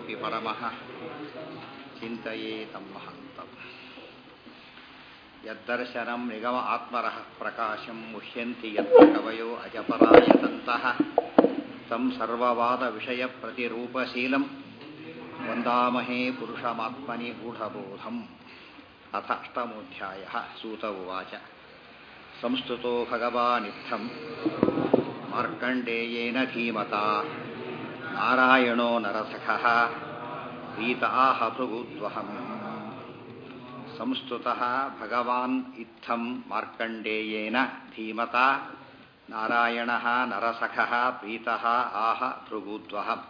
गुरुरपि परमः चिन्तये तं महन्तम् यद्दर्शनं निगम आत्मरः प्रकाशं मुह्यन्ति यत्र कवयो अजपरायतन्तः तं सर्ववादविषयप्रतिरूपशीलं वन्दामहे पुरुषमात्मनि गूढबोधम् अथ अष्टमोऽध्यायः सूत उवाच संस्तुतो भगवानित्थम् मार्कण्डेयेन धीमता नारायणो नरसखः प्रीताः भृगुद्वहम् संस्तुतः भगवान् इत्थम् मार्कण्डेयेन धीमता नारायणः नरसखः प्रीतः आह भृगुद्वहम्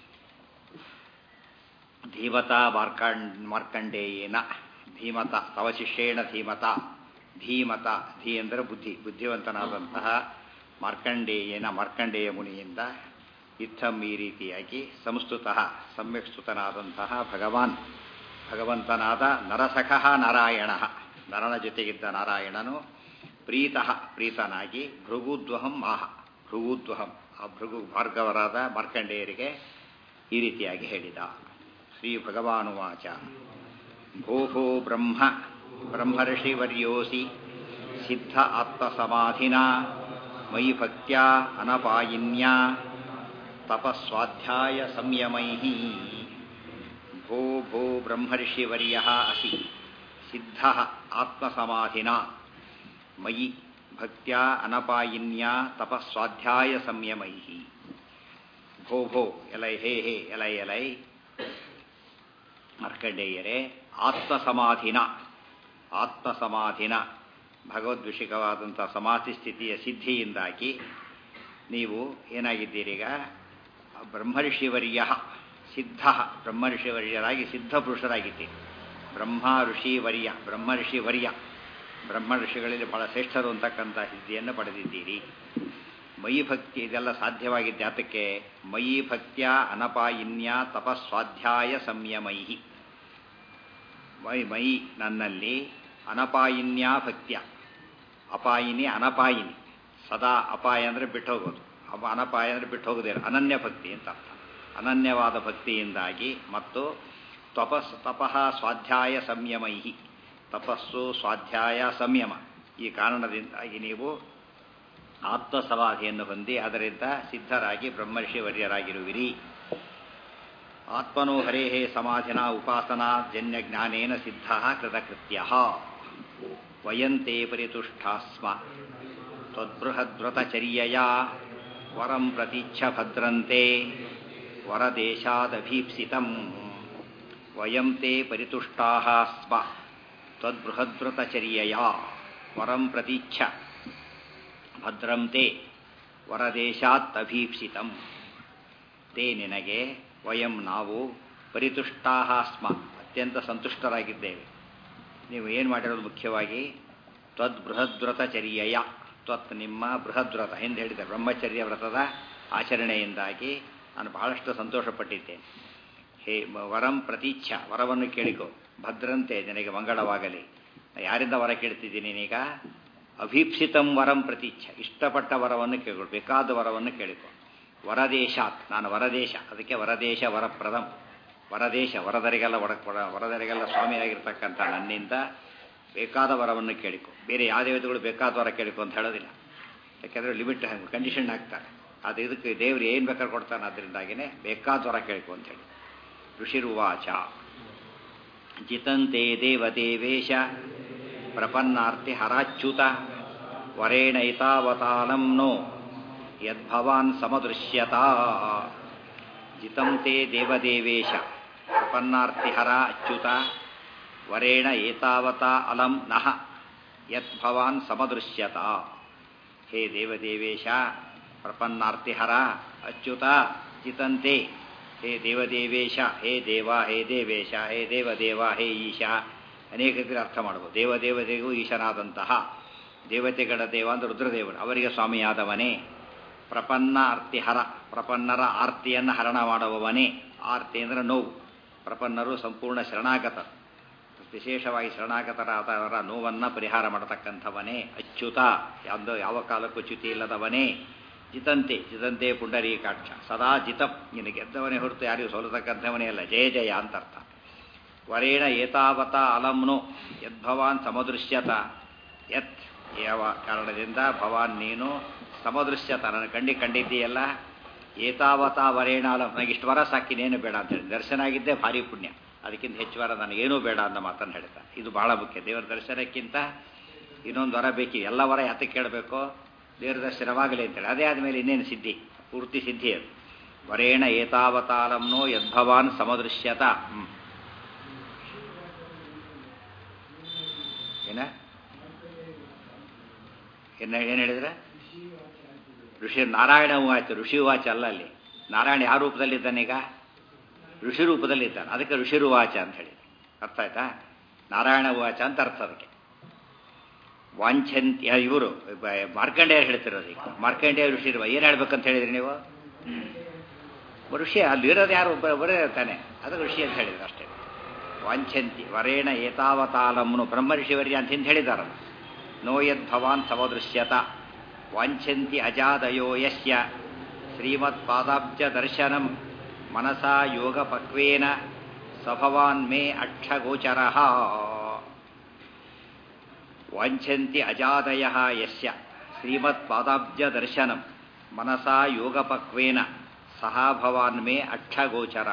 ಧೀಮತ ಮಾರ್ಕಂಡ್ ಮಾರ್ಕಂಡೇಯೇನ ಧೀಮತ ತವ ಶಿಷ್ಯೇಣ ಧೀಮತ ಧೀಮತ ಧೀ ಅಂದರೆ ಬುದ್ಧಿ ಬುದ್ಧಿವಂತನಾದಂತಹ ಮಾರ್ಕಂಡೇಯೇನ ಮಾರ್ಕಂಡೇಯ ಮುನಿಯಿಂದ ಇತ್ತಂ ಈ ರೀತಿಯಾಗಿ ಸಂಸ್ತುತಃ ಸಮ್ಯಕ್ ಸ್ತುತನಾದಂತಹ ಭಗವಾನ್ ಭಗವಂತನಾದ ನರಸಖಃ ನಾರಾಯಣ ನರನ ಜೊತೆಗಿದ್ದ ನಾರಾಯಣನು ಪ್ರೀತಃ ಪ್ರೀತನಾಗಿ ಭೃಗುದ್ವಹಂ ಆಹ ಭೃಗುದ್ವಹಂ ಆ ಭೃಗು ಭಾರ್ಗವರಾದ ಮಾರ್ಕಂಡೇಯರಿಗೆ ಈ ರೀತಿಯಾಗಿ ಹೇಳಿದ ಶ್ರೀ ಭಗವಾನುವಾಚ ಭೋ ಬ್ರಹ್ಮ ಬ್ರಹ್ಮರ್ಷಿವರ್ಯೋಸಿ ಸಿದ್ಧ ಆತ್ಮಸಮಾಧಿನ ಮಯಿ ಭಕ್ತ್ಯಾ ಅನಪಾಯಿನ್ಯಾ ತಪಸ್ವಾಧ್ಯಾಯ ಸಂಯಮೈ ಭೋ ಭೋ ಬ್ರಹ್ಮರ್ಷಿವರ್ಯ ಅಸಿ ಸಿದ್ಧ ಆತ್ಮಸಮಾಧಿನ ಮಯಿ ಭಕ್ತ್ಯಾ ಅನಪಾಯಿನ್ಯಾ ತಪಸ್ವಾಧ್ಯಾಯ ಸಂಯಮೈ ಭೋ ಭೋ ಎಲೈ ಹೇ ಹೇ ಎಲೈ ಎಲೈ ಮಾರ್ಕಂಡೇಯರೇ ಆತ್ಮಸಮಾಧಿನ ಆತ್ಮಸಮಾಧಿನ ಭಗವದ್ವಿಷಿಕವಾದಂಥ ಸಮಾಧಿ ಸ್ಥಿತಿಯ ಸಿದ್ಧಿಯಿಂದಾಗಿ ನೀವು ಏನಾಗಿದ್ದೀರೀಗ ಬ್ರಹ್ಮಋಷಿವರ್ಯ ಸಿದ್ಧ ಬ್ರಹ್ಮಋಷಿವರ್ಯರಾಗಿ ಸಿದ್ಧ ಪುರುಷರಾಗಿದ್ದೀರಿ ಬ್ರಹ್ಮ ಋಷಿವರ್ಯ ಬ್ರಹ್ಮಋಷಿವರ್ಯ ಬ್ರಹ್ಮ ಋಷಿಗಳಲ್ಲಿ ಬಹಳ ಶ್ರೇಷ್ಠರು ಅಂತಕ್ಕಂಥ ಸಿದ್ಧಿಯನ್ನು ಪಡೆದಿದ್ದೀರಿ ಮಯಿ ಭಕ್ತಿ ಇದೆಲ್ಲ ಸಾಧ್ಯವಾಗಿದ್ದ ಯಾತಕ್ಕೆ ಮಯಿ ಭಕ್ತ್ಯ ಅನಪಾಯಿನ್ಯ ತಪಸ್ವಾಧ್ಯಾಯ ಸಂಯಮೈ ಮೈ ಮೈ ನನ್ನಲ್ಲಿ ಅನಪಾಯಿನ್ಯ ಭಕ್ತ್ಯ ಅಪಾಯಿನಿ ಅನಪಾಯಿನಿ ಸದಾ ಅಪಾಯ ಅಂದರೆ ಬಿಟ್ಟು ಹೋಗೋದು ಅಪ ಅನಪಾಯ ಅಂದರೆ ಬಿಟ್ಟು ಹೋಗೋದೇ ಅನನ್ಯ ಭಕ್ತಿ ಅಂತ ಅರ್ಥ ಅನನ್ಯವಾದ ಭಕ್ತಿಯಿಂದಾಗಿ ಮತ್ತು ತಪಸ್ ತಪಃ ಸ್ವಾಧ್ಯಾಯ ಸಂಯಮೈ ತಪಸ್ಸು ಸ್ವಾಧ್ಯಾಯ ಸಂಯಮ ಈ ಕಾರಣದಿಂದಾಗಿ ನೀವು ಆತ್ಮಸಮಾಧಿಯನ್ನು ಹೊಂದಿ ಅದರಿಂದ ಸಿದ್ಧರಾಗಿ ಬ್ರಹ್ಮರ್ಷಿವರ್ಯರಾಗಿರುವಿರಿ ಆತ್ಮನೋ ಹರೇ ಸಮಾಧಿನ ಉಪಾಸನಾ ಜನ್ಯ ಜ್ಞಾನೇನ ಸಿದ್ಧ ಕೃತಕೃತ್ಯ ವಯಂತೆ ಪರಿತುಷ್ಟಾಸ್ಮ ತ್ವದ್ಬೃಹದ್ವ್ರತಚರ್ಯಯ ವರಂ ಪ್ರತೀಚ್ಛ ಭದ್ರಂತೆ ವರದೇಶಾದಭೀಪ್ಸಿತಂ ವಯಂ ತೇ ಪರಿತುಷ್ಟಾಃ ಸ್ಮ ತ್ವದ್ಬೃಹದ್ವ್ರತಚರ್ಯಯ ವರಂ ಪ್ರತೀಚ್ಛ ಭದ್ರಂ ತೇ ವರದೇಶಾತ್ ಅಭೀಪ್ಸಿತಂ ತೇ ನಿನಗೆ ವಯಂ ನಾವು ಪರಿತುಷ್ಟಾ ಸ್ಮ ಅತ್ಯಂತ ಸಂತುಷ್ಟರಾಗಿದ್ದೇವೆ ನೀವು ಏನು ಮಾಡಿರೋದು ಮುಖ್ಯವಾಗಿ ತ್ವದ್ ಬೃಹದ್ವ್ರತಚರ್ಯಯ ತ್ವತ್ ನಿಮ್ಮ ಬೃಹದ್ವ್ರತ ಹಿಂದೆ ಹೇಳಿದೆ ಬ್ರಹ್ಮಚರ್ಯ ವ್ರತದ ಆಚರಣೆಯಿಂದಾಗಿ ನಾನು ಬಹಳಷ್ಟು ಸಂತೋಷಪಟ್ಟಿದ್ದೇನೆ ಹೇ ವರಂ ಪ್ರತೀಚ್ಛ ವರವನ್ನು ಕೇಳಿಕೊ ಭದ್ರಂತೆ ನಿನಗೆ ಮಂಗಳವಾಗಲಿ ಯಾರಿಂದ ವರ ಕೇಳ್ತಿದ್ದೀನಿ ನೀನೀಗ ಅಭೀಪ್ಸಿತಂ ವರಂ ಪ್ರತೀಚ್ಛ ಇಷ್ಟಪಟ್ಟ ವರವನ್ನು ಕೇಳಿಕೊ ಬೇಕಾದ ವರವನ್ನು ಕೇಳಿಕೊ ವರದೇಶಾತ್ ನಾನು ವರದೇಶ ಅದಕ್ಕೆ ವರದೇಶ ವರಪ್ರದಂ ವರದೇಶ ವರದರಿಗೆಲ್ಲ ವರ ವರದರಿಗೆಲ್ಲ ಸ್ವಾಮಿಯಾಗಿರ್ತಕ್ಕಂಥ ನನ್ನಿಂದ ಬೇಕಾದ ವರವನ್ನು ಕೇಳಿಕೊ ಬೇರೆ ಯಾವ ದೇವತೆಗಳು ಬೇಕಾದ ವರ ಕೇಳಿಕೊ ಅಂತ ಹೇಳೋದಿಲ್ಲ ಯಾಕೆಂದರೆ ಲಿಮಿಟ್ ಕಂಡೀಷನ್ ಹಾಕ್ತಾರೆ ಅದು ಇದಕ್ಕೆ ದೇವರು ಏನು ಬೇಕಾದ್ರೆ ಕೊಡ್ತಾನೆ ಅದರಿಂದಾಗಿನೇ ಬೇಕಾದ ವರ ಕೇಳಿಕೊ ಅಂತೇಳಿ ಋಷಿರುವಾಚ ಜಿತಂತೆ ದೇವದೇವೇಶ ಪ್ರಪನ್ನಾರ್ತಿ ಹರಾಚ್ಯುತ ವರೇಣ ಇತಾವತಾಲಂ ನೋ ಯದ್ಭವಾನ್ ಸಮದೃಶ್ಯತ ಜಿತಂ ತೇ ದೇವದೇವೇಶ ಪ್ರಪನ್ನಾರ್ತಿಹರ ಅಚ್ಯುತ ವರೇಣ ಏತಾವತ ಅಲಂ ನಃ ಯದ್ಭವಾನ್ ಸಮದೃಶ್ಯತ ಹೇ ದೇವದೇವೇಶ ಪ್ರಪನ್ನಾರ್ತಿಹರ ಅಚ್ಯುತ ಜಿತಂತೆ ಹೇ ದೇವದೇವೇಶ ಹೇ ದೇವ ಹೇ ದೇವೇಶ ಹೇ ದೇವದೇವ ಹೇ ಈಶಾ ಅನೇಕ ರೀತಿ ಅರ್ಥ ಮಾಡಬಹುದು ದೇವದೇವತೆಗೂ ಈಶನಾದಂತಹ ದೇವತೆಗಳ ದೇವ ಅಂದ್ರೆ ರುದ್ರದೇವರು ಅವರಿಗೆ ಸ್ವಾಮಿಯಾದವನೇ ಪ್ರಪನ್ನ ಅರ್ತಿಹರ ಪ್ರಪನ್ನರ ಆರ್ತಿಯನ್ನು ಹರಣ ಮಾಡುವವನೇ ಆರ್ತಿ ಅಂದರೆ ನೋವು ಪ್ರಪನ್ನರು ಸಂಪೂರ್ಣ ಶರಣಾಗತರು ವಿಶೇಷವಾಗಿ ಶರಣಾಗತರಾದವರ ನೋವನ್ನು ಪರಿಹಾರ ಮಾಡತಕ್ಕಂಥವನೇ ಅಚ್ಯುತ ಯಾವುದೋ ಯಾವ ಕಾಲಕ್ಕೂ ಚ್ಯುತಿ ಇಲ್ಲದವನೇ ಜಿತಂತೆ ಜಿತಂತೆ ಪುಂಡರೀಕಾಕ್ಷ ಸದಾ ಜಿತಂ ನಿನಗೆ ಗೆದ್ದವನೇ ಹೊರತು ಯಾರಿಗೂ ಸೋಲತಕ್ಕಂಥವನೇ ಅಲ್ಲ ಜಯ ಜಯ ಅಂತ ಅರ್ಥ ವರೇಣ ಏತಾವತ ಅಲಂನು ಯದ್ಭವಾನ್ ಸಮದೃಶ್ಯತ ಯತ್ ಯಾವ ಕಾರಣದಿಂದ ಭವಾನ್ ನೀನು ಸಮದೃಶ್ಯತ ನನ್ನ ಕಂಡಿ ಕಂಡಿದ್ದೀಯಲ್ಲ ಏತಾವತ ವರೇಣ ಅಲಂ ನನಗೆ ಇಷ್ಟು ವರ ಸಾಕಿನೇನು ಬೇಡ ಅಂತ ಹೇಳಿ ದರ್ಶನ ಆಗಿದ್ದೇ ಭಾರಿ ಪುಣ್ಯ ಅದಕ್ಕಿಂತ ಹೆಚ್ಚು ವರ ನನಗೇನೂ ಬೇಡ ಅಂತ ಮಾತನ್ನು ಹೇಳ್ತಾ ಇದು ಬಹಳ ಮುಖ್ಯ ದೇವರ ದರ್ಶನಕ್ಕಿಂತ ಇನ್ನೊಂದು ವರ ಬೇಕಿ ಎಲ್ಲ ವರ ಯಾತಕ್ಕೆ ಕೇಳಬೇಕು ದೇವರ ದರ್ಶನವಾಗಲಿ ಅಂತೇಳಿ ಅದೇ ಆದಮೇಲೆ ಇನ್ನೇನು ಸಿದ್ಧಿ ಪೂರ್ತಿ ಸಿದ್ಧಿ ಅದು ವರೇಣ ಏತಾವತಾಲಂನೋ ಯದ್ಭವಾನ್ ಸಮದೃಶ್ಯತ ಹ್ಮ್. ಏನ ಏನ ಏನು ಹೇಳಿದ್ರೆ ಋಷಿ ನಾರಾಯಣ ಆಯ್ತು ಋಷಿ ವಾಚ ಅಲ್ಲ ಅಲ್ಲಿ ನಾರಾಯಣ ಯಾವ ರೂಪದಲ್ಲಿದ್ದಾನೀಗ ಋಷಿ ರೂಪದಲ್ಲಿದ್ದಾನೆ ಅದಕ್ಕೆ ಋಷಿರುವಾಚ ಅಂತ ಹೇಳಿ ಅರ್ಥ ಆಯ್ತಾ ನಾರಾಯಣ ವಾಚ ಅಂತ ಅರ್ಥ ಅದಕ್ಕೆ ವಾಂಛಂತ್ ಇವರು ಮಾರ್ಕಂಡೇಯ ಹೇಳ್ತಿರೋದು ಈಗ ಮಾರ್ಕಂಡೇಯ ಋಷಿ ಏನು ಹೇಳ್ಬೇಕಂತ ಹೇಳಿದ್ರಿ ನೀವು ಋಷಿ ಅಲ್ಲಿರೋದು ಯಾರು ಒಬ್ಬ ಒಬ್ಬರೇ ಇರ್ತಾನೆ ಅದು ಋಷಿ ಅಂತ ಹೇಳಿದ್ರು ಅಷ್ಟೇ ವಾಂಛಂತಿ ವರೇಣ ಏತಾವತಾಲಮ್ನು ಬ್ರಹ್ಮ ಋಷಿವರ್ಯ ಅಂತ ಹಿಂದೆ ಹೇಳಿದಾರಲ್ಲ ನೋಯದ್ ಭವಾನ್ ಸಮದೃಶ್ಯತ ವಾಂಛಂತಿ ಅಜಾದಯೋ ಯಸ್ಯ ಶ್ರೀಮತ್ ಪಾದಾಬ್ಜ ದರ್ಶನಂ ಮನಸಾ ಯೋಗ ಪಕ್ವೇನ ಸಭವಾನ್ ಮೇ ಅಕ್ಷಗೋಚರ ವಾಂಛಂತಿ ಅಜಾದಯ ಯಸ್ಯ ಶ್ರೀಮತ್ ಪಾದಾಬ್ಜ ದರ್ಶನಂ ಮನಸಾ ಯೋಗಪಕ್ವೇನ ಸಹ ಭವಾನ್ ಮೇ ಅಕ್ಷಗೋಚರ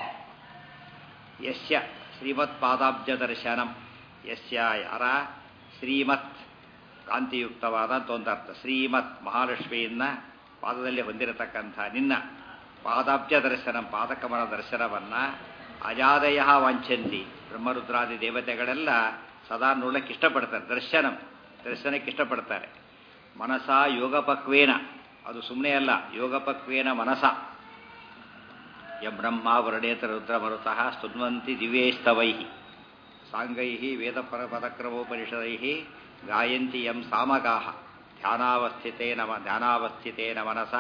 ಯಸ್ಯ ಶ್ರೀಮತ್ ಪಾದಾಬ್ಜ ದರ್ಶನಂ ಯಸ್ಯ ಯಾರ ಶ್ರೀಮತ್ ಕಾಂತಿಯುಕ್ತವಾದ ಒಂದರ್ಥ ಶ್ರೀಮತ್ ಮಹಾಲಕ್ಷ್ಮಿಯನ್ನ ಪಾದದಲ್ಲಿ ಹೊಂದಿರತಕ್ಕಂಥ ನಿನ್ನ ಪಾದಾಬ್ಜ ದರ್ಶನ ಪಾದಕಮಲ ದರ್ಶನವನ್ನ ಅಜಾದಯ ವಾಂಛಂತಿ ಬ್ರಹ್ಮರುದ್ರಾದಿ ದೇವತೆಗಳೆಲ್ಲ ಸದಾ ನೋಡಕ್ಕೆ ಇಷ್ಟಪಡ್ತಾರೆ ದರ್ಶನಂ ದರ್ಶನಕ್ಕೆ ಇಷ್ಟಪಡ್ತಾರೆ ಮನಸ ಯೋಗಪಕ್ವೇನ ಅದು ಸುಮ್ಮನೆ ಅಲ್ಲ ಯೋಗಪಕ್ವೇನ ಮನಸ ಯ ಬ್ರಹ್ಮ ವರ್ಣೇತ ರುದ್ರ ಮರುತಃ ಸ್ತುನ್ವಂತಿ ದಿವ್ಯೈಸ್ತವೈ ಸಾಂಗೈ ವೇದಪರಪದಕ್ರಮೋಪನಿಷದೈ ಗಾಯಂತಿ ಯಂ ಸಾಮಗಾ ಧ್ಯಾನಾವಸ್ಥಿತೇನ ಮ ಧ್ಯಾನಾವಸ್ಥಿತೇನ ಮನಸ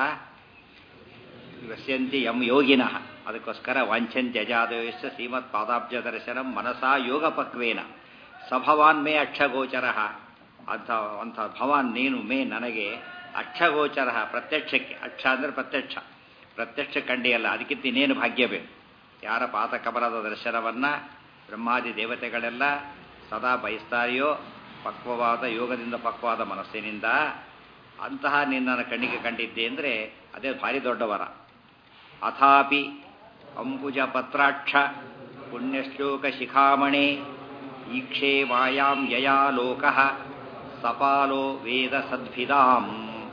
ವಸ್ಯಂತಿ ಯಂ ಯೋಗಿನಃ ಅದಕ್ಕೋಸ್ಕರ ವಾಂಛಂತಿ ಅಜಾದಯಶ್ಚ ಶ್ರೀಮತ್ ಪಾದಾಬ್ಜ ದರ್ಶನಂ ಮನಸಾ ಯೋಗಪಕ್ವೇನ ಸಭವಾನ್ ಮೇ ಅಕ್ಷಗೋಚರ ಅಂಥ ಅಂಥ ಭವಾನ್ ನೀನು ಮೇ ನನಗೆ ಅಕ್ಷಗೋಚರ ಪ್ರತ್ಯಕ್ಷಕ್ಕೆ ಅಕ್ಷ ಅಂದರೆ ಪ್ರತ್ಯಕ್ಷ ಪ್ರತ್ಯಕ್ಷ ಕಂಡಿಯಲ್ಲ ಅದಕ್ಕಿಂತ ಇನ್ನೇನು ಭಾಗ್ಯ ಬೇಕು ಯಾರ ಪಾತಕಮಲದ ದರ್ಶನವನ್ನ ಬ್ರಹ್ಮಾದಿ ದೇವತೆಗಳೆಲ್ಲ ಸದಾ ಬಯಸ್ತಾರೆಯೋ ಪಕ್ವವಾದ ಯೋಗದಿಂದ ಪಕ್ವವಾದ ಮನಸ್ಸಿನಿಂದ ಅಂತಹ ನಿನ್ನನ್ನು ಕಣ್ಣಿಗೆ ಕಂಡಿದ್ದೆ ಅಂದರೆ ಅದೇ ಭಾರಿ ದೊಡ್ಡ ವರ ಅಥಾಪಿ ಅಂಬುಜ ಪತ್ರಾಕ್ಷ ಪುಣ್ಯಶ್ಲೋಕ ಶಿಖಾಮಣೆ ಈಕ್ಷೇ ಮಾಯಾಂ ಯಯಾ ಲೋಕ ಸಪಾಲೋ ವೇದ ಸದ್ಭಿದಾಂ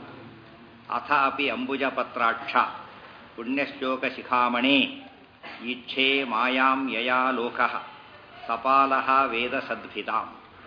ಅಥಾಪಿ ಅಂಬುಜ ಪತ್ರಾಕ್ಷ ಪುಣ್ಯಶ್ಲೋಕ ಶಿಖಾಮಣೆ ಈಕ್ಷೇ ಮಾಯಾಂ ಯಯಾ ಲೋಕ ಸಪಾಲ ವೇದ ಸದ್ಭಿದಾಂ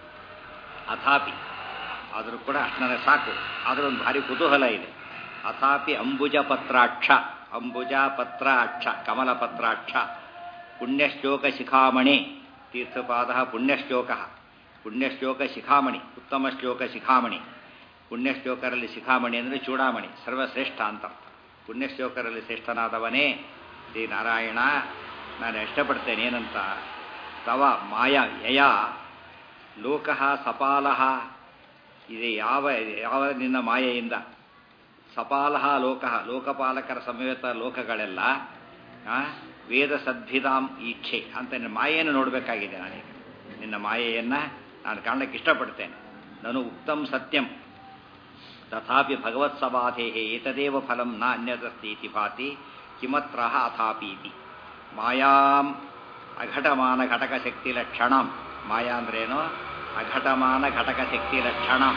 ಅಥಾಪಿ ಆದರೂ ಕೂಡ ಅಷ್ಟು ನನಗೆ ಸಾಕು ಆದರೂ ಒಂದು ಭಾರಿ ಕುತೂಹಲ ಇದೆ ಅಥಾಪಿ ಅಂಬುಜ ಪತ್ರಾಕ್ಷ ಅಂಬುಜ ಪತ್ರ ಅಕ್ಷ ಕಮಲ ಪತ್ರಾಕ್ಷ ಪುಣ್ಯಶ್ಲೋಕ ಶಿಖಾಮಣಿ ತೀರ್ಥಪಾದ ಪುಣ್ಯಶ್ಲೋಕ ಪುಣ್ಯಶ್ಲೋಕ ಶಿಖಾಮಣಿ ಉತ್ತಮ ಶ್ಲೋಕ ಶಿಖಾಮಣಿ ಪುಣ್ಯಶ್ಲೋಕರಲ್ಲಿ ಶಿಖಾಮಣಿ ಅಂದರೆ ಚೂಡಾಮಣಿ ಸರ್ವಶ್ರೇಷ್ಠ ಅಂತ ಪುಣ್ಯಶ್ಲೋಕರಲ್ಲಿ ಶ್ರೇಷ್ಠನಾದವನೇ ಶ್ರೀ ನಾರಾಯಣ ನಾನು ಇಷ್ಟಪಡ್ತೇನೆ ಏನಂತ ತವ ಮಾಯ ಯಯ ಲೋಕ ಸಪಾಲ ಇದು ಯಾವ ಯಾವ ನಿನ್ನ ಮಾಯೆಯಿಂದ ಸಪಾಲ ಲೋಕ ಲೋಕಪಾಲಕರ ಸಮೇತ ಲೋಕಗಳೆಲ್ಲ ಆ, ವೇದ ಸದ್ಭಿದಾಂ ಈಚ್ಛೆ ಅಂತ ನಿನ್ನ ಮಾಯೆಯನ್ನು ನೋಡಬೇಕಾಗಿದೆ ನಾನೀಗ ನಿನ್ನ ಮಾಯೆಯನ್ನು ನಾನು ಕಾಣಕ್ಕೆ ಇಷ್ಟಪಡ್ತೇನೆ ನಾನು ಉಕ್ತಂ ಸತ್ಯಂ ತಥಾಪಿ ಭಗವತ್ ಸಮಾಧೇ ಏತದೇವ ಫಲಂ ನ ಅನ್ಯದಸ್ತಿ ಇತಿ ಭಾತಿ ಕಿಮತ್ರ ಅಥಾಪೀತಿ ಮಾಯಾಂ ಅಘಟಮಾನ ಘಟಕ ಶಕ್ತಿ ಲಕ್ಷಣಂ ಮಾಯಾ ಅಂದ್ರೇನು ಅಘಟಮಾನ ಘಟಕ ಶಕ್ತಿ ಲಕ್ಷಣಂ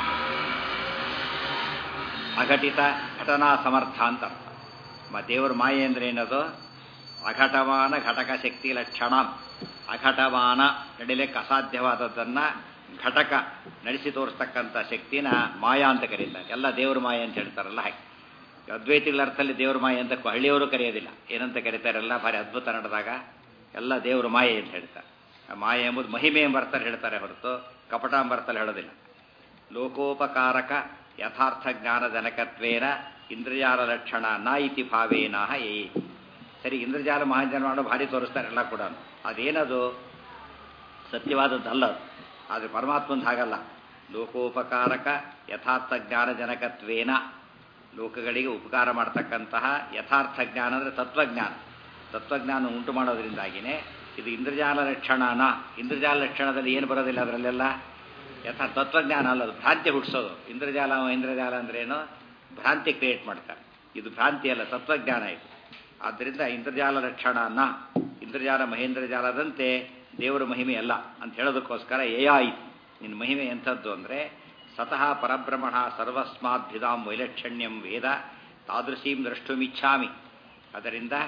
ಅಘಟಿತ ಘಟನಾ ಸಮರ್ಥ ಅಂತ ಅರ್ಥ ಮ ದೇವರ ಮಾಯೆ ಅಂದ್ರೆ ಏನದು ಅಘಟಮಾನ ಘಟಕ ಶಕ್ತಿ ಲಕ್ಷಣ ಅಘಟಮಾನ ನಡಿಲಿಕ್ಕೆ ಅಸಾಧ್ಯವಾದದ್ದನ್ನ ಘಟಕ ನಡೆಸಿ ತೋರಿಸ್ತಕ್ಕಂಥ ಶಕ್ತಿನ ಮಾಯಾ ಅಂತ ಕರೀತಾರೆ ಎಲ್ಲ ದೇವ್ರ ಮಾಯೆ ಅಂತ ಹೇಳ್ತಾರಲ್ಲ ಹಾಗೆ ಅದ್ವೈತಿಗಳ ಅರ್ಥದಲ್ಲಿ ದೇವ್ರ ಮಾಯೆ ಅಂತ ಹಳ್ಳಿಯವರು ಕರೆಯೋದಿಲ್ಲ ಏನಂತ ಕರೀತಾರಲ್ಲ ಭಾರಿ ಅದ್ಭುತ ನಡೆದಾಗ ಎಲ್ಲ ದೇವ್ರ ಮಾಯೆ ಅಂತ ಹೇಳ್ತಾರೆ ಆ ಮಾಯೆ ಎಂಬುದು ಮಹಿಮೆ ಎಂಬ ಅರ್ಥದಲ್ಲಿ ಹೇಳ್ತಾರೆ ಹೊರತು ಕಪಟ ಎಂಬ ಅರ್ಥದಲ್ಲಿ ಹೇಳೋದಿಲ್ಲ ಲೋಕೋಪಕಾರಕ ಯಥಾರ್ಥ ಜ್ಞಾನ ಜನಕತ್ವೇನ ಇಂದ್ರಜಾಲ ಲಕ್ಷಣ ನ ಇತಿ ಭಾವೇನ ಏ ಸರಿ ಇಂದ್ರಜಾಲ ಮಹಾಜನ ಮಾಡೋ ಭಾರಿ ತೋರಿಸ್ತಾರೆ ಎಲ್ಲ ಕೂಡ ಅದೇನದು ಸತ್ಯವಾದದ್ದಲ್ಲ ಅದು. ಆದರೆ ಪರಮಾತ್ಮಂದು ಹಾಗಲ್ಲ ಲೋಕೋಪಕಾರಕ ಯಥಾರ್ಥ ಜ್ಞಾನ ಜನಕತ್ವೇನ ಲೋಕಗಳಿಗೆ ಉಪಕಾರ ಮಾಡ್ತಕ್ಕಂತಹ ಯಥಾರ್ಥ ಜ್ಞಾನ ಅಂದರೆ ತತ್ವಜ್ಞಾನ ತತ್ವಜ್ಞಾನ ಉಂಟು ಮಾಡೋದ್ರಿಂದಾಗಿನೇ ಇದು ಇಂದ್ರಜಾಲ ಲಕ್ಷಣನ ಇಂದ್ರಜಾಲ ಲಕ್ಷಣದಲ್ಲಿ ಏನು ಬರೋದಿಲ್ಲ ಅದರಲ್ಲೆಲ್ಲ ಯಥಾ ತತ್ವಜ್ಞಾನ ಅಲ್ಲ ಅದು ಭ್ರಾಂತಿ ಹುಟ್ಟಿಸೋದು ಇಂದ್ರಜಾಲ ಇಂದ್ರಜಾಲ ಅಂದ್ರೇನು ಭ್ರಾಂತಿ ಕ್ರಿಯೇಟ್ ಮಾಡ್ತಾರೆ ಇದು ಭ್ರಾಂತಿ ಅಲ್ಲ ತತ್ವಜ್ಞಾನ ಇದು ಆದ್ದರಿಂದ ಇಂದ್ರಜಾಲ ಲಕ್ಷಣನ ಇಂದ್ರಜಾಲ ಮಹೇಂದ್ರಜಾಲದಂತೆ ದೇವರ ಮಹಿಮೆ ಅಲ್ಲ ಅಂತ ಹೇಳೋದಕ್ಕೋಸ್ಕರ ಏಯಾಯಿತು ನಿನ್ನ ಮಹಿಮೆ ಎಂಥದ್ದು ಅಂದರೆ ಸತಃ ಪರಬ್ರಹ್ಮಣ ಸರ್ವಸ್ಮಾದ್ಭಿದಾಂ ವೈಲಕ್ಷಣ್ಯಂ ವೇದ ತಾದೃಶೀಂ ದ್ರಷ್ಟುಮಿಚ್ಛಾಮಿ ಅದರಿಂದ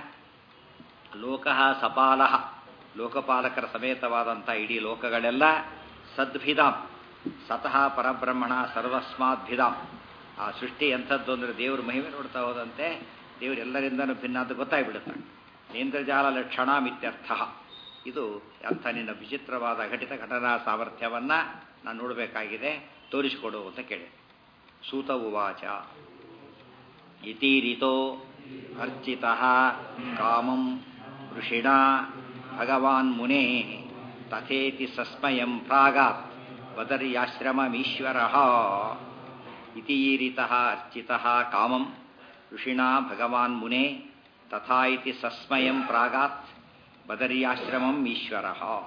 ಲೋಕಃ ಸಪಾಲಃ ಲೋಕಪಾಲಕರ ಸಮೇತವಾದಂಥ ಇಡೀ ಲೋಕಗಳೆಲ್ಲ ಸದ್ಭಿದಾಂ ಸತಃ ಪರಬ್ರಹ್ಮಣ ಸರ್ವಸ್ಮಾದ್ಭಿದಾಂ ಆ ಸೃಷ್ಟಿ ಎಂಥದ್ದು ಅಂದರೆ ದೇವ್ರ ಮಹಿಮೆ ನೋಡ್ತಾ ಹೋದಂತೆ ದೇವರೆಲ್ಲರಿಂದನೂ ಭಿನ್ನ ಅಂತ ಗೊತ್ತಾಗ್ಬಿಡುತ್ತೆ ನೇಂದ್ರಜಾಲ ಲಕ್ಷಣ ಮಿತ್ಯರ್ಥ ಇದು ಅಂಥ ನಿನ್ನ ವಿಚಿತ್ರವಾದ ಘಟಿತ ಘಟನಾ ಸಾಮರ್ಥ್ಯವನ್ನು ನಾನು ನೋಡಬೇಕಾಗಿದೆ ತೋರಿಸಿಕೊಡು ಅಂತ ಕೇಳಿ ಸೂತ ಉವಾಚ ಇತೀರಿತೋ ಅರ್ಚಿತ ಕಾಮಂ ಋಷಿಣ ಭಗವಾನ್ ಮುನೇ ತಥೇತಿ ಸಸ್ಮಯಂ ಪ್ರಾಗಾತ್ ಬದರ್ಯಾಶ್ರಮಮೀಶ್ವರ ಇತೀರಿತ ಅರ್ಚಿತ ಕಾಮಂ ಋಷಿಣ ಭಗವಾನ್ ಮುನೇ ತಥಾ ಇತಿ ಸಸ್ಮಯಂ ಪ್ರಾಗಾತ್ ಬದರ್ಯಾಶ್ರಮಂ ಈಶ್ವರ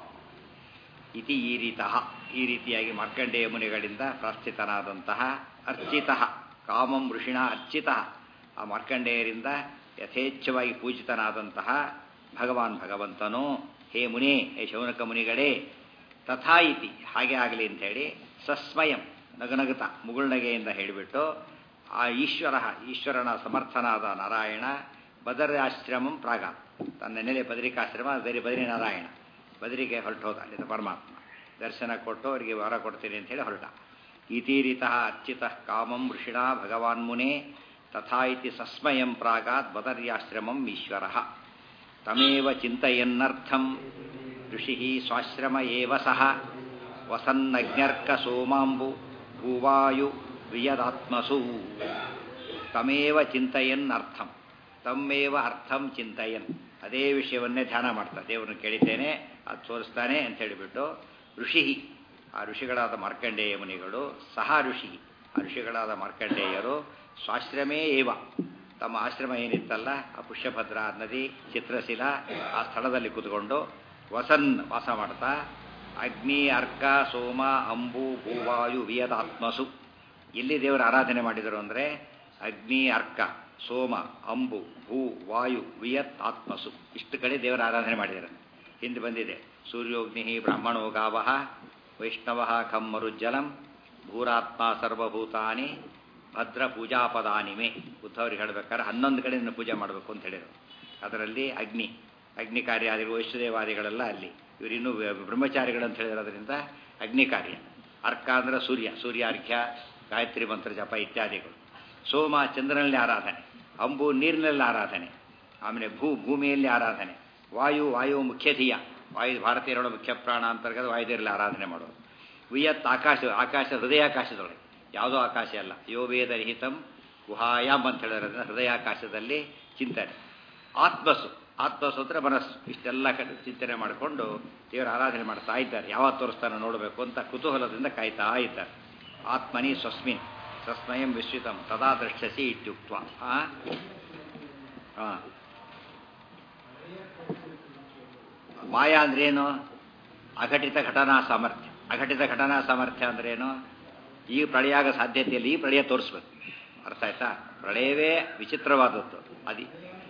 ಇತಿ ಈರಿತ ಈ ರೀತಿಯಾಗಿ ಮಾರ್ಕಂಡೇಯ ಮುನಿಗಳಿಂದ ಪ್ರಾಸ್ಥಿತನಾದಂತಹ ಅರ್ಚಿತ ಕಾಮಂ ಋಷಿಣ ಅರ್ಚಿತ ಆ ಮಾರ್ಕಂಡೇಯರಿಂದ ಯಥೇಚ್ಛವಾಗಿ ಪೂಜಿತನಾದಂತಹ ಭಗವಾನ್ ಭಗವಂತನು ಹೇ ಮುನಿ ಹೇ ಶೌನಕ ಮುನಿಗಳೇ ತಥಾ ಇತಿ ಹಾಗೆ ಆಗಲಿ ಅಂಥೇಳಿ ಸಸ್ಮಯಂ ನಗನಗುತ ಮುಗುಳ್ನಗೆಯಿಂದ ಹೇಳಿಬಿಟ್ಟು ಆ ಈಶ್ವರ ಈಶ್ವರನ ಸಮರ್ಥನಾದ ನಾರಾಯಣ ಬದರಾಶ್ರಮಂ ಪ್ರಾಗ ತನ್ನ ನೆಲೆ ಬದರಿಕಾಶ್ರಮ ಬದರಿ ಬದರಿ ನಾರಾಯಣ ಬದರಿಗೆ ಹೊರಟೋದ ಅಲ್ಲಿಂದ ಪರಮಾತ್ಮ ದರ್ಶನ ಕೊಟ್ಟು ಅವರಿಗೆ ವರ ಕೊಡ್ತೀನಿ ಅಂತೇಳಿ ಹೊರಟ ಇತೀರಿತ ಅರ್ಚಿತ ಕಾಮಂ ಋಷಿಣ ಭಗವಾನ್ ಮುನೆ ತಥಾ ಇತಿ ಸಸ್ಮಯಂ ಪ್ರಾಗಾತ್ ಬದರ್ಯಾಶ್ರಮಂ ಈಶ್ವರ ತಮೇವ ಚಿಂತೆಯನ್ನರ್ಥಂ ಋಷಿ ಸ್ವಾಶ್ರಮ ಏವ ಸಹ ವಸನ್ನಜ್ಞರ್ಕ ಸೋಮಾಂಬು ಭೂವಾಯು ವಿಯದಾತ್ಮಸು ತಮೇವ ಚಿಂತೆಯನ್ ಅರ್ಥಂ ತಮ್ಮೇವ ಅರ್ಥಂ ಚಿಂತಯನ್ ಅದೇ ವಿಷಯವನ್ನೇ ಧ್ಯಾನ ಮಾಡ್ತಾರೆ ದೇವರನ್ನು ಕೇಳಿದ್ದೇನೆ ಅದು ತೋರಿಸ್ತಾನೆ ಅಂತ ಹೇಳಿಬಿಟ್ಟು ಋಷಿ ಆ ಋಷಿಗಳಾದ ಮಾರ್ಕಂಡೇಯ ಮುನಿಗಳು ಸಹ ಋಷಿ ಆ ಋಷಿಗಳಾದ ಮಾರ್ಕಂಡೇಯರು ಸ್ವಾಶ್ರಮೇ ಏವ ತಮ್ಮ ಆಶ್ರಮ ಏನಿತ್ತಲ್ಲ ಆ ಪುಷ್ಯಭದ್ರ ನದಿ ಚಿತ್ರಶಿಲ ಆ ಸ್ಥಳದಲ್ಲಿ ಕೂತ್ಕೊಂಡು ವಸನ್ ವಾಸ ಮಾಡ್ತಾ ಅಗ್ನಿ ಅರ್ಕ ಸೋಮ ಅಂಬು ಭೂವಾಯು ವಿಯದಾತ್ಮಸು ಎಲ್ಲಿ ದೇವರ ಆರಾಧನೆ ಮಾಡಿದರು ಅಂದರೆ ಅಗ್ನಿ ಅರ್ಕ ಸೋಮ ಅಂಬು ಭೂ ವಾಯು ವಿಯತ್ ಆತ್ಮಸು ಇಷ್ಟು ಕಡೆ ದೇವರ ಆರಾಧನೆ ಮಾಡಿದ್ದಾರೆ ಹಿಂದೆ ಬಂದಿದೆ ಸೂರ್ಯೋಗ್ನಿ ಬ್ರಾಹ್ಮಣೋ ಗಾವ ವೈಷ್ಣವ ಖಂ ಮರುಜ್ಜಲಂ ಭೂರಾತ್ಮ ಸರ್ವಭೂತಾನಿ ಭದ್ರ ಪೂಜಾಪದಾನಿಮೆ ಉದ್ಧವರಿಗೆ ಹೇಳ್ಬೇಕಾದ್ರೆ ಹನ್ನೊಂದು ಕಡೆ ಪೂಜೆ ಮಾಡಬೇಕು ಅಂತ ಹೇಳಿದರು ಅದರಲ್ಲಿ ಅಗ್ನಿ ಅಗ್ನಿ ಕಾರ್ಯಾದಿಗಳು ವೈಷ್ಣದೇವಾದಿಗಳೆಲ್ಲ ಅಲ್ಲಿ ಇವರಿನ್ನೂ ಬ್ರಹ್ಮಚಾರಿಗಳು ಅಂತ ಹೇಳಿರೋದ್ರಿಂದ ಅಗ್ನಿ ಕಾರ್ಯ ಅರ್ಕ ಅಂದ್ರೆ ಸೂರ್ಯ ಸೂರ್ಯಾರ್ಘ್ಯ ಗಾಯತ್ರಿ ಮಂತ್ರ ಜಪ ಇತ್ಯಾದಿಗಳು ಸೋಮ ಚಂದ್ರನಲ್ಲಿ ಆರಾಧನೆ ಅಂಬು ನೀರಿನಲ್ಲಿ ಆರಾಧನೆ ಆಮೇಲೆ ಭೂ ಭೂಮಿಯಲ್ಲಿ ಆರಾಧನೆ ವಾಯು ವಾಯು ಮುಖ್ಯಧೀಯ ವಾಯು ಭಾರತೀಯರ ಮುಖ್ಯ ಪ್ರಾಣ ಅಂತರ್ಗತ ವಾಯುದೇವರಲ್ಲಿ ಆರಾಧನೆ ಮಾಡೋದು ವಿಯತ್ ಆಕಾಶ ಆಕಾಶ ಹೃದಯಾಕಾಶದೊಳಗೆ ಯಾವುದೋ ಆಕಾಶ ಅಲ್ಲ ಯೋ ವೇದ ರಹಿತಂ ಗುಹಾಯಾಮ್ ಅಂತ ಹೇಳಿರೋದ್ರಿಂದ ಹೃದಯಾಕಾಶದಲ್ಲಿ ಚಿಂತನೆ ಆತ್ಮಸು ಆತ್ಮಸು ಅಂದರೆ ಮನಸ್ಸು ಇಷ್ಟೆಲ್ಲ ಕಡೆ ಚಿಂತನೆ ಮಾಡಿಕೊಂಡು ದೇವರ ಆರಾಧನೆ ಮಾಡ್ತಾ ಇದ್ದಾರೆ ಯಾವತ್ತು ತೋರಿಸ್ತಾನೆ ನೋಡಬೇಕು ಅಂತ ಕುತೂಹಲದಿಂದ ಕಾಯ್ತಾ ಇದ್ದಾರೆ ಆತ್ಮನಿ ಸ್ವಸ್ಮಿನ್ ಸಸ್ಮಯಂ ವಿಶ್ವಿತಂ ತದಾ ದೃಶ್ಯಸಿ ಇತ್ಯುಕ್ತ ಹಾಂ ಮಾಯಾ ಅಂದ್ರೇನು ಅಘಟಿತ ಘಟನಾ ಸಾಮರ್ಥ್ಯ ಅಘಟಿತ ಘಟನಾ ಸಾಮರ್ಥ್ಯ ಅಂದ್ರೇನು ಈ ಪ್ರಳಯ ಆಗ ಸಾಧ್ಯತೆಯಲ್ಲಿ ಈ ಪ್ರಳಯ ತೋರಿಸ್ಬೇಕು ಅರ್ಥ ಆಯ್ತಾ ಪ್ರಳಯವೇ ವಿಚಿತ್ರವಾದದ್ದು ಅದಿ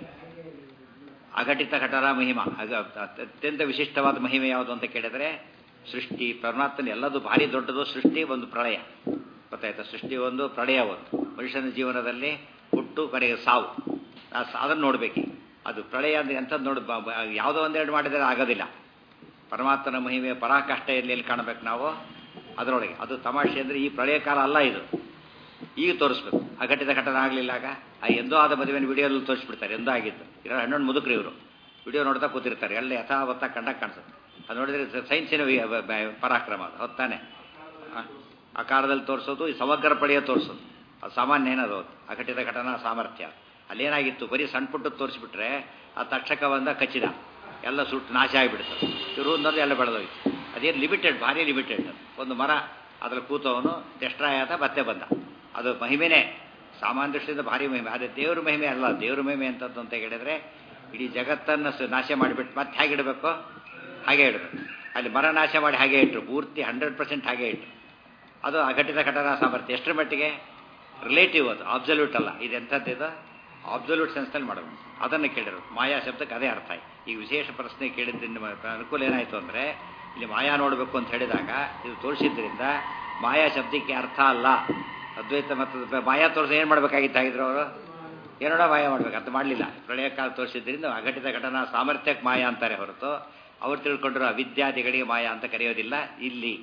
ಅಘಟಿತ ಘಟನಾ ಮಹಿಮಾ ಅತ್ಯಂತ ವಿಶಿಷ್ಟವಾದ ಮಹಿಮೆ ಯಾವುದು ಅಂತ ಕೇಳಿದರೆ ಸೃಷ್ಟಿ ಪರಮಾತ್ಮನ ಎಲ್ಲದು ಭಾರಿ ದೊಡ್ಡದು ಸೃಷ್ಟಿ ಒಂದು ಪ್ರಳಯ ಗೊತ್ತಾಯ್ತಾ ಸೃಷ್ಟಿ ಒಂದು ಪ್ರಳಯ ಒಂದು ಮನುಷ್ಯನ ಜೀವನದಲ್ಲಿ ಹುಟ್ಟು ಕಡೆಗೆ ಸಾವು ಅದನ್ನು ನೋಡಬೇಕು ಅದು ಪ್ರಳಯ ಅಂದರೆ ಎಂಥದ್ದು ನೋಡಿ ಯಾವುದೋ ಒಂದೆರಡು ಮಾಡಿದರೆ ಆಗೋದಿಲ್ಲ ಪರಮಾತ್ಮನ ಮಹಿಮೆ ಪರಾಕಾಷ್ಠ ಎಲ್ಲಿ ಎಲ್ಲಿ ಕಾಣಬೇಕು ನಾವು ಅದರೊಳಗೆ ಅದು ತಮಾಷೆ ಅಂದರೆ ಈ ಪ್ರಳಯ ಕಾಲ ಅಲ್ಲ ಇದು ಈಗ ತೋರಿಸ್ಬೇಕು ಅಘಟಿತ ಘಟನೆ ಆಗಲಿಲ್ಲ ಆಗ ಆ ಎಂದೋ ಆದ ಮದುವೆನ ವಿಡಿಯೋದಲ್ಲಿ ತೋರಿಸ್ಬಿಡ್ತಾರೆ ಎಂದೋ ಆಗಿತ್ತು ಇರೋ ಹನ್ನೊಂದು ಮುದುಕರು ಇವರು ವಿಡಿಯೋ ನೋಡ್ತಾ ಕೂತಿರ್ತಾರೆ ಎಲ್ಲ ಯಥಾವತ್ತ ಕಂಡಾಗ ಕಾಣಿಸುತ್ತೆ ಅದು ನೋಡಿದ್ರೆ ಸೈನ್ಸಿನ ಪರಾಕ್ರಮ ಅದು ಹೊತ್ತಾನೆ ಆ ಕಾಲದಲ್ಲಿ ತೋರಿಸೋದು ಈ ಸಮಗ್ರ ಪಡೆಯ ತೋರಿಸೋದು ಅದು ಸಾಮಾನ್ಯ ಏನದು ಅಘಟಿತ ಘಟನಾ ಸಾಮರ್ಥ್ಯ ಅಲ್ಲೇನಾಗಿತ್ತು ಬರೀ ಸಣ್ಣ ಪುಟ್ಟು ತೋರಿಸ್ಬಿಟ್ರೆ ಆ ತಕ್ಷಕ ಬಂದ ಕಚ್ಚಿದ ಎಲ್ಲ ಸುಟ್ಟು ನಾಶ ಆಗಿಬಿಡ್ತು ಇವರು ಒಂದೊಂದು ಎಲ್ಲ ಬೆಳೆದೋಯ್ತು ಅದೇನು ಲಿಮಿಟೆಡ್ ಭಾರಿ ಲಿಮಿಟೆಡ್ ಒಂದು ಮರ ಅದ್ರಲ್ಲಿ ಕೂತವನು ಡೆಸ್ಟ್ರಾಯ್ ಆದ ಮತ್ತೆ ಬಂದ ಅದು ಮಹಿಮೆನೇ ಸಾಮಾನ್ಯ ದೃಷ್ಟಿಯಿಂದ ಭಾರಿ ಮಹಿಮೆ ಆದರೆ ದೇವ್ರ ಮಹಿಮೆ ಅಲ್ಲ ದೇವ್ರ ಮಹಿಮೆ ಅಂತದ್ದು ಅಂತ ಹೇಳಿದ್ರೆ ಇಡೀ ಜಗತ್ತನ್ನು ಸ- ನಾಶ ಮಾಡಿಬಿಟ್ಟು ಮತ್ತೆ ಹೇಗೆ ಇಡಬೇಕು ಹಾಗೆ ಇಡಬೇಕು ಅಲ್ಲಿ ಮರ ನಾಶ ಮಾಡಿ ಹಾಗೆ ಇಟ್ಟರು ಪೂರ್ತಿ ಹಂಡ್ರೆಡ್ ಪರ್ಸೆಂಟ್ ಹಾಗೆ ಇಟ್ಟರು ಅದು ಅಘಟಿತ ಘಟನಾ ಸಾಮರ್ಥ್ಯ ಎಷ್ಟರ ಮಟ್ಟಿಗೆ ರಿಲೇಟಿವ್ ಅದು ಅಬ್ಸಲ್ಯೂಟ್ ಅಲ್ಲ ಇದು ಎಂಥದ್ದಿದು ಅಬ್ಸಲ್ಯೂಟ್ ಸೆನ್ಸ್ನಲ್ಲಿ ಮಾಡಬೇಕು ಅದನ್ನು ಕೇಳಿರೋದು ಮಾಯಾ ಶಬ್ದಕ್ಕೆ ಅದೇ ಅರ್ಥ ಆಯ್ತು ಈ ವಿಶೇಷ ಪ್ರಶ್ನೆ ಕೇಳಿದ್ರಿಂದ ಅನುಕೂಲ ಏನಾಯಿತು ಅಂದರೆ ಇಲ್ಲಿ ಮಾಯಾ ನೋಡಬೇಕು ಅಂತ ಹೇಳಿದಾಗ ಇದು ತೋರಿಸಿದ್ರಿಂದ ಮಾಯಾ ಶಬ್ದಕ್ಕೆ ಅರ್ಥ ಅಲ್ಲ ಅದ್ವೈತ ಮತ್ತು ಮಾಯಾ ತೋರಿಸಿ ಏನು ಮಾಡಬೇಕಾಗಿತ್ತಾಗಿದ್ರು ಅವರು ಏನೋಡ ಮಾಯ ಮಾಡ್ಬೇಕು ಅದು ಮಾಡಲಿಲ್ಲ ಪ್ರಳಯ ಕಾಲ ತೋರಿಸಿದ್ರಿಂದ ಅಘಟಿತ ಘಟನಾ ಸಾಮರ್ಥ್ಯಕ್ಕೆ ಮಾಯ ಅಂತಾರೆ ಹೊರತು ಅವ್ರು ತಿಳ್ಕೊಂಡ್ರು ಅವಿದ್ಯಾದಿಗಳಿಗೆ ಮಾಯ ಅಂತ ಕರೆಯೋದಿಲ್ಲ ಇಲ್ಲಿ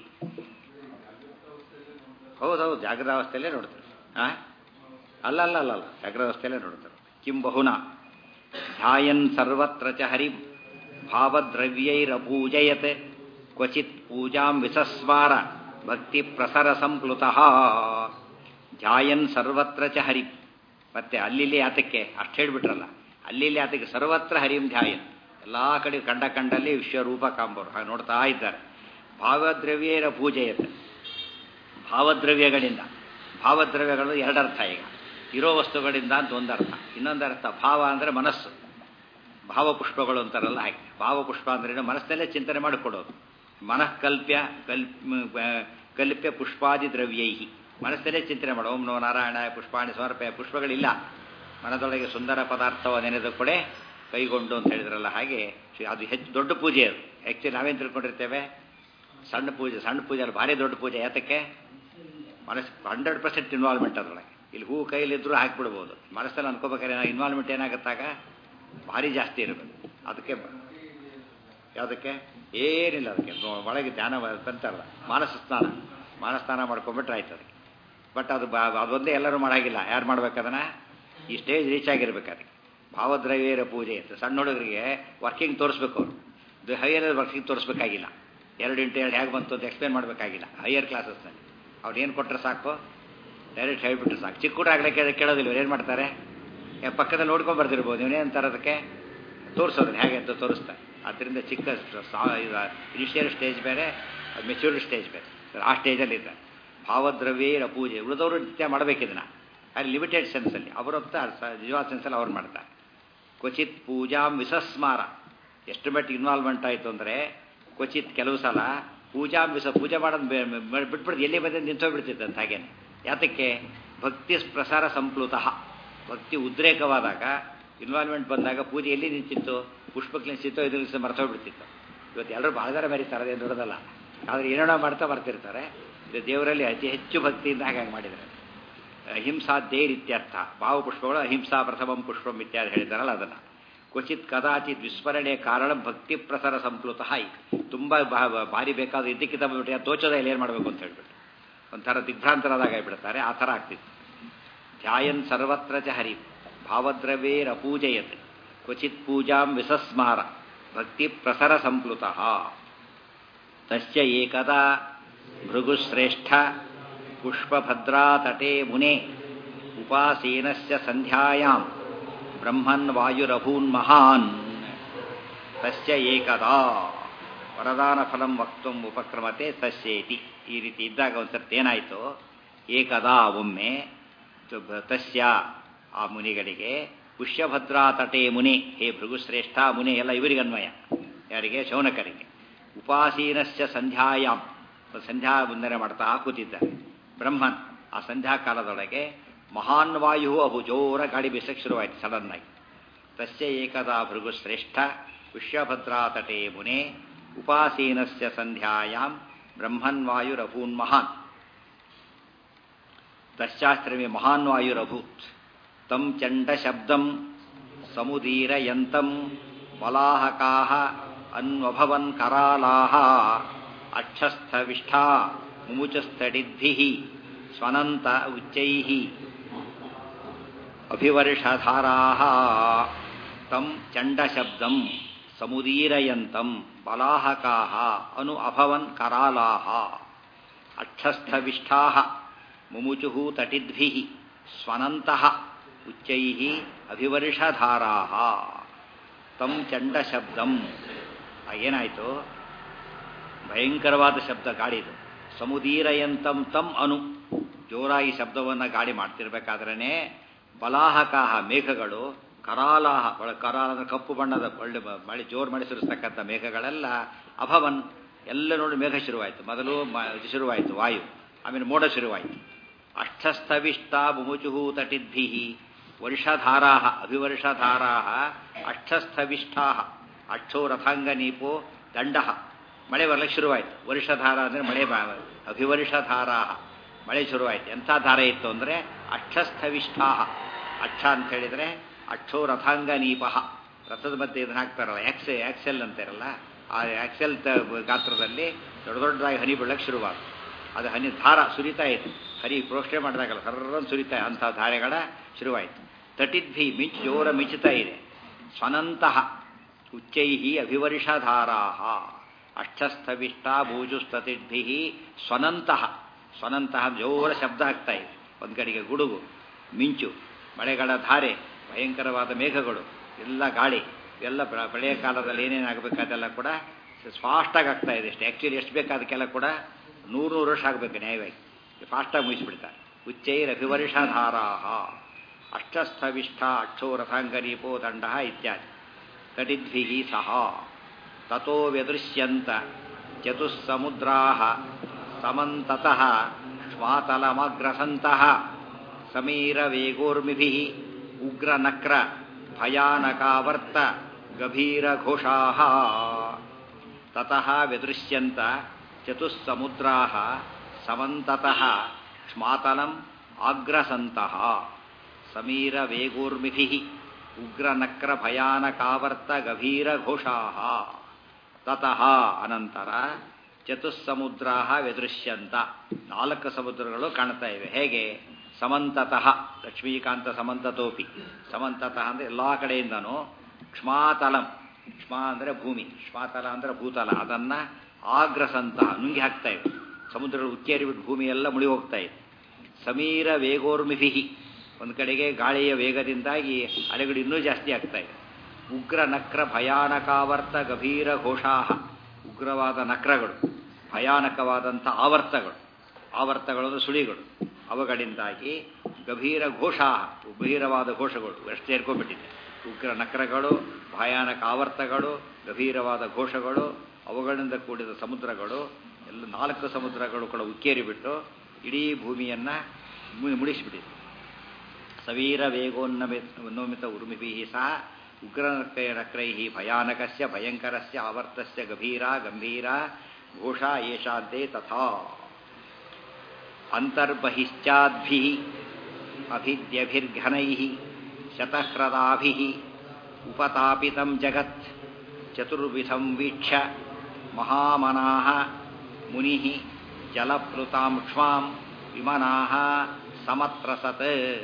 ಹೌದೌದು ಜಾಗ್ರತಾವಸ್ಥೆಯಲ್ಲೇ ನೋಡ್ತಾರೆ ಆ ಅಲ್ಲ ಅಲ್ಲ ಅಲ್ಲ ಅಲ್ಲ ಜಾಗ್ರತಾವಸ್ಥೆಯಲ್ಲೇ ನೋಡ್ತಾರೆ ಕಿಂ ಬಹುನ ಧ್ಯಾಯನ್ ಸರ್ವತ್ರ ಚ ಹರಿಂ ಭಾವದ್ರವ್ಯೈರಪೂಜಯತ್ ಕ್ವಚಿತ್ ಪೂಜಾಂ ವಿಸಸ್ವಾರ ಭಕ್ತಿ ಪ್ರಸರ ಸಂಪ್ಲುತಃ ಧ್ಯಾಯನ್ ಸರ್ವತ್ರ ಚ ಹರಿಂ ಮತ್ತೆ ಅಲ್ಲಿ ಆತಕ್ಕೆ ಅಷ್ಟು ಹೇಳ್ಬಿಟ್ರಲ್ಲ ಅಲ್ಲಿ ಆತಕ್ಕೆ ಸರ್ವತ್ರ ಹರಿಂ ಧ್ಯಾಯನ್ ಎಲ್ಲ ಕಡೆ ಕಂಡ ಕಂಡಲ್ಲಿ ವಿಶ್ವರೂಪ ಕಾಂಬರು ಹಾಗೆ ನೋಡ್ತಾ ಇದ್ದಾರೆ ಭಾವದ್ರವ್ಯೇರ ಪೂಜೆಯತ್ ಭಾವದ್ರವ್ಯಗಳಿಂದ ಭಾವದ್ರವ್ಯಗಳು ಎರಡರ್ಥ ಈಗ ಇರೋ ವಸ್ತುಗಳಿಂದ ಅಂತ ಒಂದರ್ಥ ಇನ್ನೊಂದರ್ಥ ಭಾವ ಅಂದರೆ ಮನಸ್ಸು ಭಾವಪುಷ್ಪಗಳು ಅಂತಾರಲ್ಲ ಹಾಗೆ ಭಾವಪುಷ್ಪ ಅಂದ್ರೆ ಮನಸ್ಸಲ್ಲೇ ಚಿಂತನೆ ಮಾಡಿಕೊಡೋದು ಮನಃಕಲ್ಪ್ಯ ಕಲ್ಪ್ ಕಲ್ಪ್ಯ ಪುಷ್ಪಾದಿ ದ್ರವ್ಯೈ ಮನಸ್ಸಲ್ಲೇ ಚಿಂತನೆ ಮಾಡು ಓಂ ನೋ ನಾರಾಯಣ ಪುಷ್ಪಾಣಿ ಸಮರ್ಪಯ ಪುಷ್ಪಗಳಿಲ್ಲ ಮನದೊಳಗೆ ಸುಂದರ ಪದಾರ್ಥವ ನೆನೆದ ಕೊಡೆ ಕೈಗೊಂಡು ಅಂತ ಹೇಳಿದ್ರಲ್ಲ ಹಾಗೆ ಅದು ಹೆಚ್ಚು ದೊಡ್ಡ ಪೂಜೆ ಅದು ಆ್ಯಕ್ಚುಲಿ ನಾವೇನು ತಿಳ್ಕೊಂಡಿರ್ತೇವೆ ಸಣ್ಣ ಪೂಜೆ ಸಣ್ಣ ಪೂಜೆ ಅಲ್ಲ ಭಾರಿ ದೊಡ್ಡ ಪೂಜೆ ಯಾತಕ್ಕೆ ಮನಸ್ಸು ಹಂಡ್ರೆಡ್ ಪರ್ಸೆಂಟ್ ಇನ್ವಾಲ್ವ್ಮೆಂಟ್ ಅದರೊಳಗೆ ಇಲ್ಲಿ ಹೂ ಕೈಲಿದ್ರು ಹಾಕ್ಬಿಡ್ಬೋದು ಮನಸ್ಸಲ್ಲಿ ಅನ್ಕೋಬೇಕಾದ್ರೆ ಇನ್ವಾಲ್ವ್ಮೆಂಟ್ ಏನಾಗುತ್ತಾಗ ಭಾರಿ ಜಾಸ್ತಿ ಇರಬೇಕು ಅದಕ್ಕೆ ಯಾವುದಕ್ಕೆ ಏನಿಲ್ಲ ಅದಕ್ಕೆ ನೋ- ಒಳಗೆ ಧ್ಯಾನ ಬಂತಾರಲ್ಲ ಮಾನಸ ಸ್ನಾನ ಮಾನಸ ಸ್ನಾನ ಮಾಡ್ಕೊಂಬಿಟ್ರೆ ಆಯ್ತು ಅದಕ್ಕೆ ಬಟ್ ಅದು ಬಾ ಅದೊಂದೇ ಎಲ್ಲರೂ ಮಾಡಾಗಿಲ್ಲ ಯಾರು ಮಾಡ್ಬೇಕದನ್ನ ಈ ಸ್ಟೇಜ್ ರೀಚ್ ಆಗಿರ್ಬೇಕು ಅದಕ್ಕೆ ಭಾವದ್ರವ್ಯರ ಪೂಜೆ ಅಂತ ಸಣ್ಣ ಹುಡುಗರಿಗೆ ವರ್ಕಿಂಗ್ ತೋರಿಸ್ಬೇಕು ಅವರು ಇದು ಹೈಯರ್ ವರ್ಕಿಂಗ್ ತೋರಿಸ್ಬೇಕಾಗಿಲ್ಲ ಎರಡು ಇಂಟು ಎರಡು ಹೇಗೆ ಬಂತು ಅಂತ ಎಕ್ಸ್ಪ್ಲೇನ್ ಮಾಡಬೇಕಾಗಿಲ್ಲ ಹೈಯರ್ ಕ್ಲಾಸಸ್ನಲ್ಲಿ ಅವ್ರು ಏನು ಕೊಟ್ಟರೆ ಸಾಕು ಡೈರೆಕ್ಟ್ ಹೇಳ್ಬಿಟ್ರೆ ಸಾಕು ಚಿಕ್ಕ ಹುಡುಗ ಆಗಲೇ ಕೇಳ ಕೇಳೋದಿಲ್ಲ ಇವ್ರು ಏನು ಮಾಡ್ತಾರೆ ಏ, ಪಕ್ಕದಲ್ಲಿ ನೋಡ್ಕೊಂಡು ಬರ್ದಿರ್ಬೋದು ಇವನೇಂತಾರೆ ಅದಕ್ಕೆ ತೋರಿಸೋದನ್ನ ಹೇಗೆ ಅಂತ ತೋರಿಸ್ತಾರೆ ಆದ್ದರಿಂದ ಚಿಕ್ಕ ಇನಿಷಿಯಲ್ ಸ್ಟೇಜ್ ಬೇರೆ ಮೆಚ್ಯೂರ್ಡ್ ಸ್ಟೇಜ್ ಬೇರೆ ಆ ಸ್ಟೇಜಲ್ಲಿ ಇದ್ದಾರೆ ಭಾವದ್ರವ್ಯರ ಪೂಜೆ ಉಳಿದವರು ನಿತ್ಯ ಮಾಡಬೇಕಿದನ್ನ ಅಲ್ಲಿ ಲಿಮಿಟೆಡ್ ಸೆನ್ಸಲ್ಲಿ ಅವರೊತ್ತ ನಿಜವಾದ ಸೆನ್ಸಲ್ಲಿ ಅವ್ರು ಮಾಡ್ತಾರೆ ಕ್ವಚಿತ್ ಪೂಜಾಂ ವಿಸಸ್ಮಾರ ಎಷ್ಟು ಮಟ್ಟಿಗೆ ಇನ್ವಾಲ್ವ್ಮೆಂಟ್ ಆಯಿತು ಅಂದರೆ ಕ್ವಚಿತ್ ಕೆಲವು ಸಲ ಪೂಜಾಂ ವಿಸ ಪೂಜೆ ಮಾಡೋದು ಬೆ- ಬೆ- ಬಿಟ್ಬಿಡ್ದು ಎಲ್ಲಿ ಬಂದು ನಿಂತೋಗ್ಬಿಡ್ತಿದ್ದಂತ ಹಾಗೇನೆ ಯಾತಕ್ಕೆ ಭಕ್ತಿ ಪ್ರಸಾರ ಸಂಪ್ಲುತಃ ಭಕ್ತಿ ಉದ್ರೇಕವಾದಾಗ ಇನ್ವಾಲ್ವ್ಮೆಂಟ್ ಬಂದಾಗ ಪೂಜೆ ಎಲ್ಲಿ ನಿಂತಿತ್ತು ಪುಷ್ಪಕ್ಕೆ ನಿಂತಿತ್ತೋ ಇದು ನಿಲ್ಸಿ ಮರ್ತೋಗ್ಬಿಡ್ತಿತ್ತು ಇವತ್ತು ಎಲ್ಲರೂ ಭಾಳ ಜನ ಮರೀತಾರೆ ಅದೇನು ದೊಡ್ಡದಲ್ಲ ಆದರೆ ಏನೇನೋ ಮಾಡ್ತಾ ಬರ್ತಿರ್ತಾರೆ ಇದು ದೇವರಲ್ಲಿ ಅತಿ ಹೆಚ್ಚು ಭಕ್ತಿಯಿಂದ ಹಾಗೆ ಮಾಡಿದ್ದಾರೆ ಅಹಿಂಸಾದ್ದೇರಿತ್ಯರ್ಥ ಭಾವಪುಷ್ಪಗಳು ಅಹಿಂಸಾ ಪ್ರಥಮಂ ಪುಷ್ಪಂ ಇತ್ಯಾದಿ ಹೇಳಿದಾರಲ್ಲ ಅದನ್ನು ಕ್ವಚಿತ್ ಕದಾಚಿತ್ ವಿಸ್ಮರಣೆ ಕಾರಣ ಭಕ್ತಿ ಪ್ರಸರ ಸಂಪ್ಲುತ ಹಾಯಿ ತುಂಬ ಭಾರಿ ಬೇಕಾದ ಇದ್ದಕ್ಕಿಂತ ಬಿಟ್ಟು ತೋಚದ ಇಲ್ಲಿ ಏನು ಮಾಡಬೇಕು ಅಂತ ಹೇಳ್ಬಿಟ್ಟು ಒಂಥರ ದಿಗ್ಭ್ರಾಂತರಾದಾಗ ಆಗಿಬಿಡ್ತಾರೆ ಆ ಥರ ಆಗ್ತಿತ್ತು ಧ್ಯಾಯನ್ ಸರ್ವತ್ರ ಚ ಹರಿ ಭಾವದ್ರವೇರಪೂಜಯತ್ ಕ್ವಚಿತ್ ಪೂಜಾಂ ವಿಸಸ್ಮಾರ ಭಕ್ತಿ ಪ್ರಸರ ಸಂಪ್ಲುತಃ ತಸ್ಯ ಏಕದಾ ಭೃಗುಶ್ರೇಷ್ಠ ಪುಷ್ಪಭದ್ರಾತಟೆ ಮುನೆ ಉಪಾಸೀನಸ್ಯ ಸಂಧ್ಯಾಯಾಂ ಬ್ರಹ್ಮನ್ ವಾಯುರಭೂನ್ಮಹಾನ್ ತಸ್ಯ ಏಕದಾ ವರದಾನ ಫಲಂ ವಕ್ತು ಉಪಕ್ರಮತೆ ತಸ್ಯೇತಿ ಈ ರೀತಿ ಇದ್ದಾಗ ಒಂದ್ಸರ್ತಿ ಏನಾಯಿತು ಏಕದಾ ಒಮ್ಮೆ ತ- ಬ- ತಸ್ಯ ಆ ಮುನಿಗಳಿಗೆ ಪುಷ್ಯಭದ್ರಾ ತಟೆ ಮುನಿ ಹೇ ಭೃಗುಶ್ರೇಷ್ಠ ಮುನಿ ಎಲ್ಲ ಇವರಿಗೆ ಅನ್ವಯ ಯಾರಿಗೆ ಶೌನಕರಿಗೆ ಉಪಾಸೀನಸ್ಯ ಸಂಧ್ಯಾಯಾಮ್ ಸಂಧ್ಯಾ ವಂದನೆ ಮಾಡ್ತಾ ಕೂತಿದ್ದಾರೆ ಬ್ರಹ್ಮನ್ ಆ ಸಂಧ್ಯಾ ಕಾಲದೊಳಗೆ ಮಹಾನ್ ವಾಯು ಅಬು ಜೋರ ಗಾಳಿ ಬೀಸಕ್ಕೆ ಶುರುವಾಯಿತು ಸಡನ್ ಆಗಿ ತಸ್ಯ ಏಕದಾ ಭೃಗುಶ್ರೇಷ್ಠ ವಿಶ್ವಭದ್ರಾ ತಟೆ ಮುನೆ ಉಪಾಸೀನಸ್ಯ ಸಂಧ್ಯಾಯಾಂ ಬ್ರಹ್ಮನ್ ವಾಯುರಭೂನ್ ಮಹಾನ್ ತಶ್ಚಾಸ್ತ್ರಮೇ ಮಹಾನ್ ವಾಯುರಭೂತ್ ತಂ ಚಂಡ ಶಬ್ದಂ ಸಮುದೀರಯಂತಂ ವಲಾಹಕಾಹ ಅನ್ವಭವನ್ ಕರಾಲಾಹ ಅಕ್ಷಸ್ಥವಿಷ್ಠಾ ಮುಮುಚಸ್ಥಡಿದ್ಭಿಃ ಸ್ವನಂತ ಉಚ್ಚೈಃ ಅಭಿವರ್ಷಧಾರಾः ತಂ ಚಂಡಶಬ್ದಂ ಸಮುದೀರಯಂತಂ ಬಲಾಹಕಾಹ ಅನು ಅಭವನ್ ಕರಾಲಾಹ ಅಕ್ಷಸ್ಥವಿಷ್ಠಾः ಮುಮುಚುಃ ತಟಿದ್ಭಿಃ ಸ್ವನಂತಃ ಉಚ್ಚೈಃ ಅಭಿವರ್ಷಧಾರಾः ತಂ ಚಂಡಶಬ್ದಂ ಏನಾಯಿತು ಭಯಂಕರವಾದ ಶಬ್ದ ಗಾಳಿದು ಸಮುದೀರಯಂತಂ ತಂ ಅನು ಜೋರಾಗಿ ಶಬ್ದವನ್ನು ಗಾಳಿ ಮಾಡ್ತಿರ್ಬೇಕಾದ್ರೇ ಬಲಾಹಕಾಹ ಮೇಘಗಳು ಕರಾಲಾಹ ಒಳ ಕರಾಲ ಅಂದ್ರೆ ಕಪ್ಪು ಬಣ್ಣದ ಒಳ್ಳೆ ಬ- ಮಳೆ ಜೋರು ಮಳೆ ಸುರಿಸ್ತಕ್ಕಂಥ ಮೇಘಗಳೆಲ್ಲ ಅಭವನ್ ಎಲ್ಲ ನೋಡಿ ಮೇಘ ಶುರುವಾಯಿತು ಮೊದಲು ಮ- ಇದು ಶುರುವಾಯಿತು ವಾಯು ಆಮೇಲೆ ಮೋಡ ಶುರುವಾಯಿತು ಅಷ್ಟಸ್ಥವಿಷ್ಟ ಮುಮುಚುಹು ತಟಿದ್ಭಿ ವರ್ಷಧಾರಾ ಅಭಿವರ್ಷಧಾರಾ ಅಷ್ಟಸ್ಥವಿಷ್ಟಾ ಅಕ್ಷೋ ರಥಾಂಗನೀಪೋ ದಂಡ ಮಳೆ ಬರ್ಲಿಕ್ಕೆ ಶುರುವಾಯಿತು ವರ್ಷಧಾರ ಅಂದರೆ ಮಳೆ ಬ- ಅಭಿವರ್ಷಧಾರಾ ಮಳೆ ಶುರುವಾಯಿತು ಎಂಥ ಧಾರೆ ಇತ್ತು ಅಂದರೆ ಅಕ್ಷಸ್ಥವಿಷ್ಟಾ ಅಕ್ಷ ಅಂತ ಹೇಳಿದರೆ ಅಕ್ಷೋ ರಥಾಂಗನೀಪ ರಥದ ಮಧ್ಯೆ ಇದನ್ನ ಹಾಕ್ತಾರಲ್ಲ ಎಕ್ಸ್ ಎಕ್ಸೆಲ್ ಅಂತಾರಲ್ಲ ಆ ಎಕ್ಸೆಲ್ ತ- ಗಾತ್ರದಲ್ಲಿ ದೊಡ್ಡ ದೊಡ್ಡದಾಗಿ ಹನಿ ಬೀಳಕ್ಕೆ ಶುರುವಾಗುತ್ತೆ ಅದು ಹನಿ ಧಾರ ಸುರಿತಾ ಇದೆ ಹರಿ ಪ್ರೋಕ್ಷಣೆ ಮಾಡಿದಾಗಲ್ಲ ಸರ್ರನ್ನು ಸುರಿತಾ ಅಂಥ ಧಾರೆಗಳ ಶುರುವಾಯಿತು ತಟಿದ್ಭಿ ಮಿಂಚು ಜೋರ ಮಿಂಚುತ್ತಾ ಇದೆ ಸ್ವನಂತಹ ಉಚ್ಚೈ ಅಭಿವರ್ಷಧಾರಾ ಅಷ್ಟಸ್ಥವಿಷ್ಟ ಭೂಜುಸ್ತತಿದ್ಭಿ ಸ್ವನಂತಹ ಸ್ವನಂತಹ ಜೋರ ಶಬ್ದ ಆಗ್ತಾ ಇದೆ ಒಂದು ಕಡೆಗೆ ಗುಡುಗು ಮಿಂಚು ಮಳೆಗಳ ಧಾರೆ ಭಯಂಕರವಾದ ಮೇಘಗಳು ಎಲ್ಲ ಗಾಳಿ ಎಲ್ಲ ಬ- ಬೆಳೆಯ ಕಾಲದಲ್ಲಿ ಏನೇನಾಗಬೇಕು ಅದೆಲ್ಲ ಕೂಡ ಫಾಸ್ಟಾಗಿ ಆಗ್ತಾ ಇದೆ ಎಷ್ಟು ಆ್ಯಕ್ಚುಲಿ ಎಷ್ಟು ಬೇಕು ಅದಕ್ಕೆಲ್ಲ ಕೂಡ ನೂರು ನೂರು ವರ್ಷ ಆಗಬೇಕು ನ್ಯಾಯವಾಗಿ ಫಾಸ್ಟಾಗಿ ಮುಗಿಸ್ಬಿಡ್ತಾರೆ ಉಚ್ಚೈರಭಿವರ್ಷಧಾರಾ ಅಷ್ಟಸ್ಥವಿಷ್ಠ ಅಕ್ಷೋ ರಥಾಂಗರೀಪೋ ದಂಡ ಇತ್ಯಾದಿ ತಟಿದ್ಭಿ ಸಹ ತಥೋ ವ್ಯದೃಶ್ಯಂತ ಚತುಸ್ಸಮುದ್ರಾ ಸಮಂತತಃ ಶ್ವಾತಲಮಗ್ರಸಂತಹ ಸಮೀರವೇಗೋರ್ಮಿಭಿ ಉಗ್ರನಕ್ರ ಭಯಾನಕಾವರ್ತ ಗಭೀರಘೋಷಾ ತತಃ ವ್ಯದೃಶ್ಯಂತ ಚತುಸ್ಸಮುದ್ರಾ ಸಮಂತತಃ ಶ್ಮಾತಲಂ ಆಗ್ರಸಂತಹ ಸಮೀರವೇಗೋರ್ಮಿಭಿ ಉಗ್ರನಕ್ರ ಭಯಾನಕಾವರ್ತ ಗಭೀರಘೋಷಾ ತತಃ ಅನಂತರ ಚತುಸ್ಸಮುದ್ರಾ ವ್ಯದೃಶ್ಯಂತ ನಾಲ್ಕು ಸಮುದ್ರಗಳು ಕಾಣ್ತಾ ಇವೆ ಹೇಗೆ ಸಮಂತತಃ ಲಕ್ಷ್ಮೀಕಾಂತ ಸಮಂತತೋಪಿ ಸಮಂತತಃ ಅಂದರೆ ಎಲ್ಲ ಕಡೆಯಿಂದನೂ ಕ್ಷ್ಮಾತಲಂ ಕ್ಷ್ಮಾ ಅಂದರೆ ಭೂಮಿ ಕ್ಷ್ಮಾತಲ ಅಂದರೆ ಭೂತಲ ಅದನ್ನು ಆಗ್ರಸಂತಹ ನುಂಗಿ ಹಾಕ್ತಾ ಇವೆ ಸಮುದ್ರಗಳು ಉಕ್ಕೇರಿಬಿಟ್ಟು ಭೂಮಿ ಎಲ್ಲ ಮುಳಿ ಹೋಗ್ತಾ ಇದೆ ಸಮೀರ ವೇಗೋರ್ಮಿಭಿ ಒಂದು ಕಡೆಗೆ ಗಾಳಿಯ ವೇಗದಿಂದಾಗಿ ಅಲೆಗಳು ಇನ್ನೂ ಜಾಸ್ತಿ ಆಗ್ತಾ ಇದೆ ಉಗ್ರ ನಕ್ರ ಭಯಾನಕಾವರ್ತ ಗಭೀರ ಘೋಷಾ ಉಗ್ರವಾದ ನಕ್ರಗಳು ಭಯಾನಕವಾದಂಥ ಆವರ್ತಗಳು ಆವರ್ತಗಳು ಅಂದರೆ ಸುಳಿಗಳು ಅವುಗಳಿಂದಾಗಿ ಗಭೀರ ಘೋಷಾ ಗಭೀರವಾದ ಘೋಷಗಳು ಎಷ್ಟು ಸೇರ್ಕೊಂಡ್ಬಿಟ್ಟಿದೆ ಉಗ್ರ ನಕ್ರಗಳು ಭಯಾನಕ ಆವರ್ತಗಳು ಗಭೀರವಾದ ಘೋಷಗಳು ಅವುಗಳಿಂದ ಕೂಡಿದ ಸಮುದ್ರಗಳು ಎಲ್ಲ ನಾಲ್ಕು ಸಮುದ್ರಗಳು ಕೂಡ ಉಕ್ಕೇರಿಬಿಟ್ಟು ಇಡೀ ಭೂಮಿಯನ್ನು ಮುಡಿಸಿಬಿಟ್ಟಿದೆ ಸವೀರ ವೇಗೋನ್ನಮಿತ ಉರ್ಮಿಭಿ ಸಹ ಉಗ್ರನಕ್ರೈ ಭಯಾನಕಸ್ಯ ಭಯಂಕರಸ್ಯ ಆವರ್ತಸ್ಯ ಗಭೀರ ಗಂಭೀರ ಘೋಷಾ ಏಷಾದ್ದೇ ತಥಾ ಅಂತರ್ಬಹಿಶ್ಚಾದ್ಭಿ ಅಭಿದ್ಯಭಿರ್ಘನೈ ಶತಹ್ರದಾಭಿ ಉಪತಾಪಿತಂ ಜಗತ್ ಚತುರ್ವಿಧಂ ವೀಕ್ಷ್ಯ ಮಹಾಮನಾಃ ಮುನಿ ಜಲಪ್ಲುತಾಂ ಕ್ಷ್ಮಾಂ ವಿಮನಾಃ ಸಮತ್ರಸತ್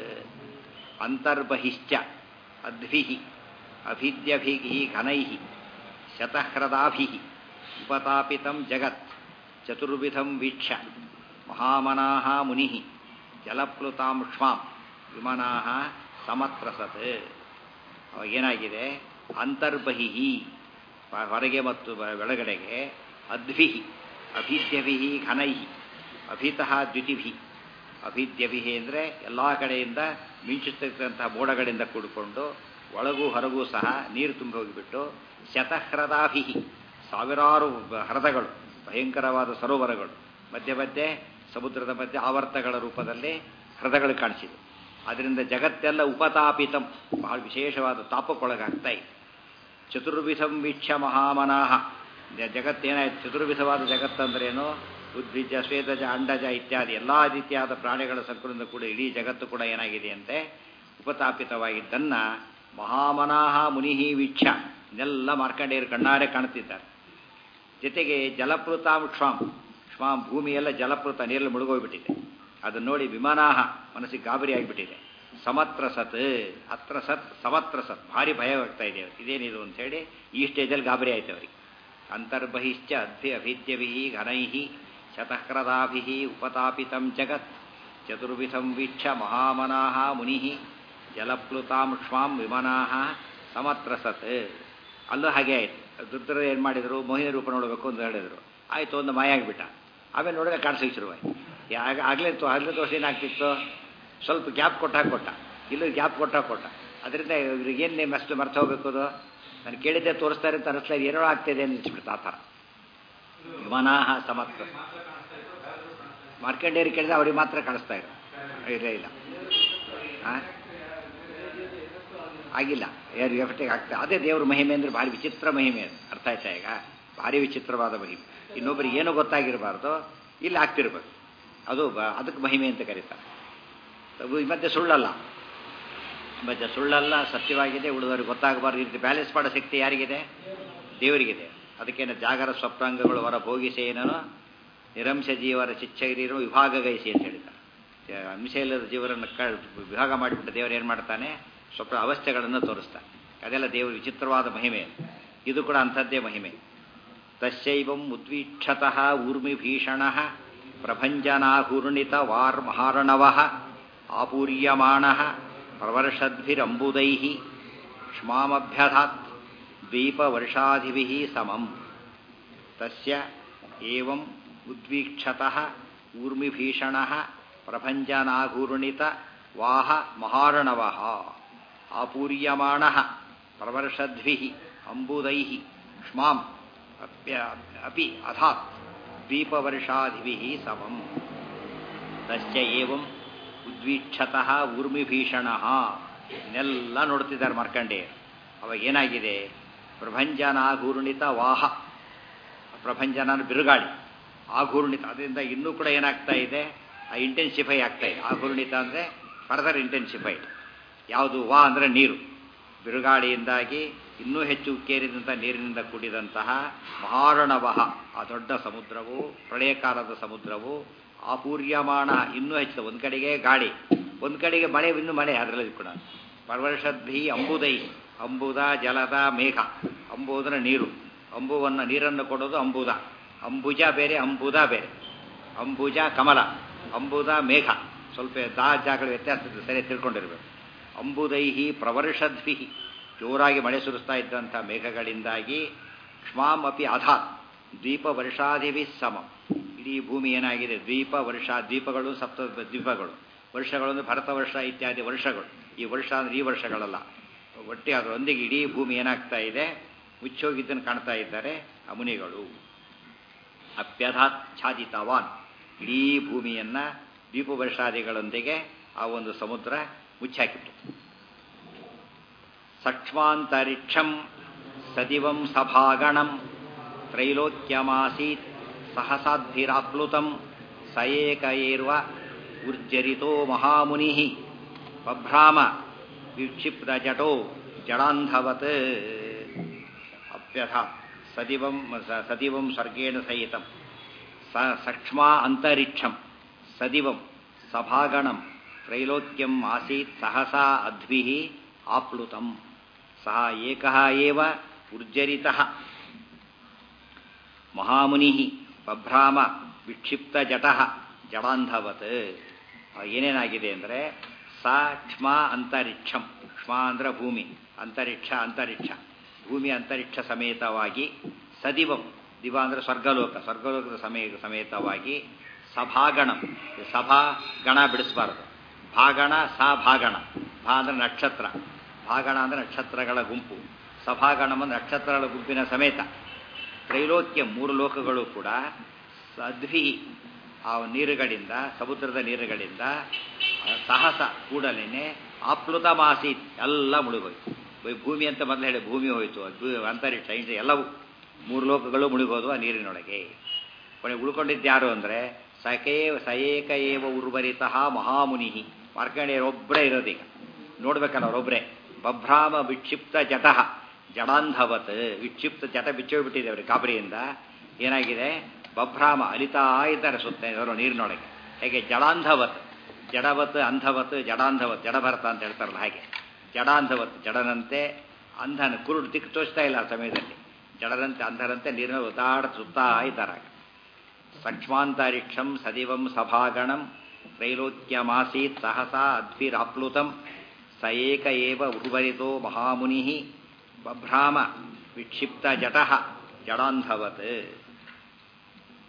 ಅಂತರ್ಬಹಿಶ್ಚ ಅದ್ಭಿಃ ಅಭಿದ್ಯಭಿಃ ಘನೈಃ ಶತಹ್ರದಾಭಿಃ ಉಪತಾಪಿತಂ ಜಗತ್ ಚತುರ್ವಿಧಂ ವೀಕ್ಷ್ಯ ಮಹಾಮನಾಃ ಮುನಿ ಜಲಪ್ಲುತಾಂ ಕ್ಷ್ಮಾಂ ವಿಮನಾಃ ಸಮತ್ರಸತ್ ಅವಾಗೇನಾಗಿದೆ ಅಂತರ್ಬಹಿ ಹೊರಗೆ ಮತ್ತು ಒಳಗಡೆಗೆ ಅದ್ಭಿ ಅಭಿದ್ಯಭಿ ಘನೈ ಅಭಿತಃ ದ್ಯುತಿಭಿ ಅಭಿದ್ಯಭಿ ಅಂದರೆ ಎಲ್ಲ ಕಡೆಯಿಂದ ಮಿಂಚುತ್ತಿರ್ತಕ್ಕಂತಹ ಮೋಡಗಳಿಂದ ಕೂಡಿಕೊಂಡು ಒಳಗೂ ಹೊರಗೂ ಸಹ ನೀರು ತುಂಬಿ ಹೋಗಿಬಿಟ್ಟು ಶತಹ್ರದಾಭಿ ಸಾವಿರಾರು ಹ್ರದಗಳು ಭಯಂಕರವಾದ ಸರೋವರಗಳು ಮಧ್ಯೆ ಮಧ್ಯೆ ಸಮುದ್ರದ ಮಧ್ಯೆ ಆವರ್ತಗಳ ರೂಪದಲ್ಲಿ ಹೃದಗಳು ಕಾಣಿಸಿದೆ ಅದರಿಂದ ಜಗತ್ತೆಲ್ಲ ಉಪತಾಪಿತಂ ಬಹಳ ವಿಶೇಷವಾದ ತಾಪಕ್ಕೊಳಗಾಗ್ತಾ ಇದೆ ಚತುರ್ವಿಧಂ ವೀಕ್ಷ್ಯ ಮಹಾಮನಾಹ ಜಗತ್ತೇನಾಯ್ತು ಚತುರ್ವಿಧವಾದ ಜಗತ್ತಂದ್ರೇನು ಉದ್ಭಿಜ ಸ್ವೇದಜ ಅಂಡಜ ಇತ್ಯಾದಿ ಎಲ್ಲ ರೀತಿಯಾದ ಪ್ರಾಣಿಗಳ ಸಂಕುಲದಿಂದ ಕೂಡ ಇಡೀ ಜಗತ್ತು ಕೂಡ ಏನಾಗಿದೆ ಅಂತೆ ಉಪತಾಪಿತವಾಗಿದ್ದನ್ನ ಮಹಾಮನಾಹ ಮುನಿಹಿ ವೀಕ್ಷ ಇದೆಲ್ಲ ಮಾರ್ಕಂಡೇಯರು ಕಣ್ಣಾರೆ ಕಾಣ್ತಿದ್ದಾರೆ ಜೊತೆಗೆ ಜಲಪ್ಲುತಾಂ ಕ್ಷಾಂ ಕ್ಷಾಂ ಭೂಮಿಯೆಲ್ಲ ಜಲಪ್ಲುತ ನೀರಲ್ಲಿ ಮುಳುಗೋಗ್ಬಿಟ್ಟಿದೆ ಅದನ್ನು ನೋಡಿ ವಿಮಾನಾಹ ಮನಸ್ಸಿಗೆ ಗಾಬರಿ ಆಗಿಬಿಟ್ಟಿದೆ ಸಮತ್ರ ಸತ್ ಹತ್ರ ಸತ್ ಸಮತ್ರ ಸತ್ ಭಾರಿ ಭಯವಾಗ್ತಾ ಇದೆ ಅವ್ರಿಗೆ ಇದೇನಿದು ಅಂಥೇಳಿ ಈ ಸ್ಟೇಜಲ್ಲಿ ಗಾಬರಿ ಆಯ್ತು ಅವರಿಗೆ ಅಂತರ್ಬಹಿಶ್ಚ ಅದ್ಭಿ ಅಭಿದ್ಯಭಿ ಘನೈ ಶತಕ್ರದಾಭಿ ಉಪತಾಪಿತಂ ಜಗತ್ ಚತುರ್ವಿಧಂ ವೀಕ್ಷ ಮಹಾಮನಾಹ ಮುನಿ ಜಲಪ್ಲುತಾಂ ಕ್ಷ್ಮಾಂ ವಿಮನಾಹ ಸಮತ್ರ ಸತ್ ಅಲ್ಲೂ ಹಾಗೆ ಆಯ್ತು ದುರ್ಧರ ಏನು ಮಾಡಿದರು ಮೋಹಿನಿ ರೂಪ ನೋಡಬೇಕು ಅಂತ ಹೇಳಿದರು ಆಯಿತು ಒಂದು ಮಾಯ ಆಗಿಬಿಟ್ಟ ಆಮೇಲೆ ನೋಡಿದ್ರೆ ಕಾಣಿಸೋಕೆ ಶುರುವಾಯಿತು ಆಗ ಆಗಲೇ ತೋ ಆಗಲೇ ತೋರಿಸಿ ಏನಾಗ್ತಿತ್ತು ಸ್ವಲ್ಪ ಗ್ಯಾಪ್ ಕೊಟ್ಟಾಗ ಕೊಟ್ಟ ಇಲ್ಲೂ ಗ್ಯಾಪ್ ಕೊಟ್ಟಾಗ ಕೊಟ್ಟ ಅದರಿಂದ ಇವ್ರಿಗೇನು ಮಸ್ತು ಮರ್ತು ಹೋಗ್ಬೇಕು ಅದು ನಾನು ಕೇಳಿದ್ದೆ ತೋರಿಸ್ತಾರೆ ಅಂತ ಅನಿಸ್ತಾ ಏನೋ ಆಗ್ತಿದೆ ಅನಿಸ್ಬಿಡ್ತು ಆ ಥರ ವಿಮಾನಾಹ ಸಮರ್ಥ ಮಾರ್ಕಂಡೇರಿ ಕೇಳಿದ್ರೆ ಅವ್ರಿಗೆ ಮಾತ್ರ ಕಾಣಿಸ್ತಾ ಇರೋ ಇಲ್ಲ ಇಲ್ಲ ಹಾಂ ಆಗಿಲ್ಲ ಯಾರು ಎಫೆಕ್ಟಿಗೆ ಆಗ್ತದೆ ಅದೇ ದೇವ್ರ ಮಹಿಮೆ ಅಂದರೆ ಭಾರಿ ವಿಚಿತ್ರ ಮಹಿಮೆ ಅದು ಅರ್ಥ ಆಯ್ತಾ ಈಗ ಭಾರಿ ವಿಚಿತ್ರವಾದ ಮಹಿಮೆ ಇನ್ನೊಬ್ಬರಿಗೆ ಏನೂ ಗೊತ್ತಾಗಿರಬಾರ್ದು ಇಲ್ಲಿ ಆಗ್ತಿರ್ಬೇಕು ಅದು ಬ- ಅದಕ್ಕೆ ಮಹಿಮೆ ಅಂತ ಕರೀತಾರೆ ಅದು ಈ ಮಧ್ಯೆ ಸುಳ್ಳಲ್ಲ ಈ ಮಧ್ಯೆ ಸುಳ್ಳಲ್ಲ ಸತ್ಯವಾಗಿದೆ ಉಳಿದವ್ರಿಗೆ ಗೊತ್ತಾಗಬಾರ್ದು ಈ ರೀತಿ ಬ್ಯಾಲೆನ್ಸ್ ಮಾಡೋ ಶಕ್ತಿ ಯಾರಿಗಿದೆ ದೇವರಿಗಿದೆ ಅದಕ್ಕೇನು ಜಾಗರ ಸ್ವಪ್ನಾಂಗಗಳು ಹೊರ ಭೋಗಿಸೇನೋ ನಿರಂಶ ಜೀವರ ಚಿಚ್ಚೈರಿರೋ ವಿಭಾಗ ಗೈಸಿ ಅಂತ ಹೇಳಿದ್ದಾರೆ ಅಂಶ ಇಲ್ಲದ ಜೀವರನ್ನು ಕ ವಿಭಾಗ ಮಾಡಿಬಿಟ್ಟು ದೇವರು ಏನು ಮಾಡ್ತಾನೆ ಸ್ವಪ್ನ ಅವಸ್ಥೆಗಳನ್ನು ತೋರಿಸ್ತಾನೆ ಅದೆಲ್ಲ ದೇವರ ವಿಚಿತ್ರವಾದ ಮಹಿಮೆ ಇದು ಕೂಡ ಅಂಥದ್ದೇ ಮಹಿಮೆ ತಸ್ಯೈವಂ ಉದ್ವೀಕ್ಷತಃ ಊರ್ಮಿಭೀಷಣ ಪ್ರಭಂಜನಾಹುರ್ಣಿತ ವಾರ್ಮಹಾರಣವ ಆಪೂರ್ಯಮಾಣ ಪ್ರವರ್ಷದ್ಭಿರಂಬುದೈ ಕ್ಷ್ಮಾಮಭ್ಯಧಾತ್ ದ್ವೀಪವರ್ಷಾಧಿಭಿ ಸಮಂ ತಸ್ಯ ಏವಂ ಉದ್ವೀಕ್ಷತಃ ಊರ್ಮಿಭೀಷಣ ಪ್ರಭಂಜನಾಘೂರ್ಣಿತ ವಾಹ ಮಹಾರಣವ ಆಪೂರ್ಯಮಾಣ ಪ್ರವರ್ಷದ್ಭಿ ಅಂಬುದೈ ಕ್ಷ್ಮಾಂ ಅಪ್ಯ ಅಪಿ ಅಥಾತ್ ದ್ವೀಪವರ್ಷಾಧಿಭಿ ಸಮಂ ತಸ್ಯ ಏವಂ ಉದ್ವೀಕ್ಷತಃ ಊರ್ಮಿಭೀಷಣ ಇನ್ನೆಲ್ಲ ನೋಡ್ತಿದ್ದಾರೆ ಮಾರ್ಕಂಡೇಯರು ಅವಾಗ ಏನಾಗಿದೆ ಪ್ರಭಂಜನಾಘೂರ್ಣಿತ ವಾಹ ಪ್ರಭಂಜನ ಅಂದ್ರೆ ಬಿರುಗಾಳಿ ಆಘೂರ್ಣಿತ ಅದರಿಂದ ಇನ್ನೂ ಕೂಡ ಏನಾಗ್ತಾ ಇದೆ ಆ ಇಂಟೆನ್ಸಿಫೈ ಆಗ್ತಾ ಇದೆ ಆಘೂರ್ಣಿತ ಅಂದರೆ ಫರ್ದರ್ ಇಂಟೆನ್ಸಿಫೈಡ್ ಯಾವುದು ವಾ ಅಂದರೆ ನೀರು ಬಿರುಗಾಳಿಯಿಂದಾಗಿ ಇನ್ನೂ ಹೆಚ್ಚು ಉಕ್ಕೇರಿದಂಥ ನೀರಿನಿಂದ ಕೂಡಿದಂತಹ ಮಹಾರಣವಹ ಆ ದೊಡ್ಡ ಸಮುದ್ರವು ಪ್ರಳಯಕಾಲದ ಸಮುದ್ರವು ಆಪೂರ್ಯಮಾಣ ಇನ್ನೂ ಹೆಚ್ಚು ಒಂದು ಕಡೆಗೆ ಗಾಳಿ ಒಂದು ಕಡೆಗೆ ಮಳೆ ಇನ್ನೂ ಮಳೆ ಅದರಲ್ಲಿ ಕೂಡ ಪರ್ವರ್ಷದ್ಭಿ ಅಂಬುದೈ ಅಂಬುದ ಜಲದ ಮೇಘ ಅಂಬುದರ ನೀರು ಅಂಬುವನ್ನು ನೀರನ್ನು ಕೊಡೋದು ಅಂಬುದ ಅಂಬುಜ ಬೇರೆ ಅಂಬುದ ಬೇರೆ ಅಂಬುಜ ಕಮಲ ಅಂಬುದ ಮೇಘ ಸ್ವಲ್ಪ ದಾ ಜಾಗಗಳ ವ್ಯತ್ಯಾಸ ಸರಿ ತಿಳ್ಕೊಂಡಿರ್ಬೇಕು ಅಂಬುದೈಹಿ ಪ್ರವರ್ಷದ್ಭಿ ಜೋರಾಗಿ ಮಳೆ ಸುರಿಸ್ತಾ ಇದ್ದಂಥ ಮೇಘಗಳಿಂದಾಗಿ ಕ್ಷ್ಮಾಂ ಅಪಿ ಅಧಾತ್ ದ್ವೀಪ ವರ್ಷಾದಿಭಿ ಸಮಂ ಇಡೀ ಭೂಮಿ ಏನಾಗಿದೆ ದ್ವೀಪ ವರ್ಷ ದ್ವೀಪಗಳು ಸಪ್ತ ದ್ವೀಪಗಳು ವರ್ಷಗಳು ಅಂದರೆ ಭರತ ವರ್ಷ ಇತ್ಯಾದಿ ವರ್ಷಗಳು ಈ ವರ್ಷ ಅಂದರೆ ಈ ವರ್ಷಗಳಲ್ಲ ಒಟ್ಟೆ ಅದರೊಂದಿಗೆ ಇಡೀ ಭೂಮಿ ಏನಾಗ್ತಾ ಇದೆ ಮುಚ್ಚೋಗಿದ್ದನ್ನು ಕಾಣ್ತಾ ಇದ್ದಾರೆ ಆ ಮುನಿಗಳು ಅಪ್ಯಧಾತ್ ಛಾದಿತವಾನ್ ಇಡೀ ಭೂಮಿಯನ್ನ ದ್ವೀಪ ವರ್ಷಾದಿಗಳೊಂದಿಗೆ ಆ ಒಂದು ಸಮುದ್ರ ಮುಚ್ಚಾಕಿಬಿಟ್ಟು ಸಕ್ಷ್ಮಾಂತರಿಕ್ಷಂ ಸದಿವಂ ಸಭಾಗಣಂ ತ್ರೈಲೋಕ್ಯಮಾಸೀತ್ ಸಹಸಾದ್ಭಿರಾಪ್ಲುತಂ ಸ ಏಕ ಏರ್ವ ಉರ್ಜರಿತೋ ಮಹಾಮುನಿ ಬಭ್ರಾಮ ವಿಕ್ಷಿಪ್ತಜಟೋ ಜಡಾಂಧವತ್ ಅಪ್ಯಥ ಸದಿವಂ ಸದಿವಂ ಸ್ವರ್ಗೇಣ ಸಹಿತಂ ಸ ಸಕ್ಷ್ಮಾ ಅಂತರಿಕ್ಷಂ ಸದಿವಂ ಸಭಾಗಣಂ ತ್ರೈಲೋಕ್ಯಂ ಆಸೀತ್ ಸಹಸಾ ಅದ್ಭಿಃ ಆಪ್ಲುತಂ ಸಹ ಏಕಃ ಏವ ಉರ್ಜರಿತಃ ಮಹಾಮುನಿ ಬಭ್ರಾಮ ವಿಕ್ಷಿಪ್ತ ಜಟಃ ಜಡಾಂಧವತ್ ಏನೇನಾಗಿದೆ ಅಂದರೆ ಸ ಕ್ಷ್ಮ ಅಂತರಿಕ್ಷಂ ಕ್ಷ್ಮ ಅಂದ್ರೆ ಭೂಮಿ ಅಂತರಿಕ್ಷ ಅಂತರಿಕ್ಷ ಭೂಮಿ ಅಂತರಿಕ್ಷ ಸಮೇತವಾಗಿ ಸದಿವಂ ದಿವ ಅಂದರೆ ಸ್ವರ್ಗಲೋಕ ಸ್ವರ್ಗಲೋಕದ ಸಮಯ ಸಮೇತವಾಗಿ ಸಭಾಗಣಂ ಸಭಾ ಗಣ ಬಿಡಿಸಬಾರದು ಭಾಗಣ ಸ ಭಾಗಣ ಭಾ ಅಂದರೆ ನಕ್ಷತ್ರ ಭಾಗಣ ಅಂದರೆ ನಕ್ಷತ್ರಗಳ ಗುಂಪು ಸಭಾಗಣಂ ಅಂದರೆ ನಕ್ಷತ್ರಗಳ ಗುಂಪಿನ ಸಮೇತ ತ್ರೈಲೋಕ್ಯ ಮೂರು ಲೋಕಗಳು ಕೂಡ ಸದ್ವಿ ಆ ನೀರುಗಳಿಂದ ಸಮುದ್ರದ ನೀರುಗಳಿಂದ ಸಾಹಸ ಕೂಡಲೇ ಆಪ್ಲುತ ಮಾಸೀತ್ ಎಲ್ಲ ಮುಳುಗೋಯ್ತು ಭೂಮಿ ಅಂತ ಮೊದಲು ಹೇಳಿ ಭೂಮಿ ಹೋಯಿತು ಅಂತರಿಕ್ಷ ಇಂದ ಎಲ್ಲವೂ ಮೂರು ಲೋಕಗಳು ಮುಳುಗೋದು ಆ ನೀರಿನೊಳಗೆ ಕೊನೆ ಉಳ್ಕೊಂಡಿದ್ದು ಯಾರು ಅಂದರೆ ಸಕೇ ಸಯೇಕ ಏವ ಉರ್ವರಿತಃ ಮಹಾಮುನಿ ಮಾರ್ಕಂಡೇಯರೊಬ್ಬರೇ ಇರೋದೀಗ ನೋಡ್ಬೇಕಲ್ಲ ಅವರೊಬ್ಬರೇ ಬಭ್ರಾಮ ವಿಕ್ಷಿಪ್ತ ಜಟಃ ಜಡಾಂಧವತ್ ವಿಕ್ಷಿಪ್ತ ಜಟ ಬಿಚ್ಚೋಗ್ಬಿಟ್ಟಿದೆ ಅವ್ರಿಗೆ ಗಾಬರಿಯಿಂದ ಏನಾಗಿದೆ ಬಭ್ರಾಮ ಅಲಿತಾ ಇದ್ದಾರೆ ಸುತ್ತ ಇವರು ನೀರಿನೊಳಗೆ ಹೇಗೆ ಜಡಾಂಧವತ್ ಜಡವತ್ ಅಂಧವತ್ ಜಡಾಂಧವತ್ ಜಡಭರತ ಅಂತ ಹೇಳ್ತಾರಲ್ಲ ಹಾಗೆ ಜಡಾಂಧವತ್ ಜಡನಂತೆ ಅಂಧನ ಕುರುಡು ದಿಕ್ಕು ತೋರಿಸ್ತಾ ಇಲ್ಲ ಆ ಸಮಯದಲ್ಲಿ ಜಡರಂತೆ ಅಂಧರಂತೆ ನೀರಿನ ಒತ್ತಾಡ ಸುತ್ತಾ ಇದ್ದಾರೆ ಸಕ್ಷ್ಮಾಂತರಿಕ್ಷಂ ಸದಿವಂ ಸಭಾಗಣಂ ತ್ರೈಲೋಕ್ಯಮಾಸೀತ್ ಸಹಸಾ ಅದ್ಭಿರಾಪ್ಲುತಂ ಸ ಏಕ ಏವ ಉರ್ವರಿತೋ ಮಹಾಮುನಿ ಬಭ್ರಾಮ ವಿಕ್ಷಿಪ್ತ ಜಟಃ ಜಡಾಂಧವತ್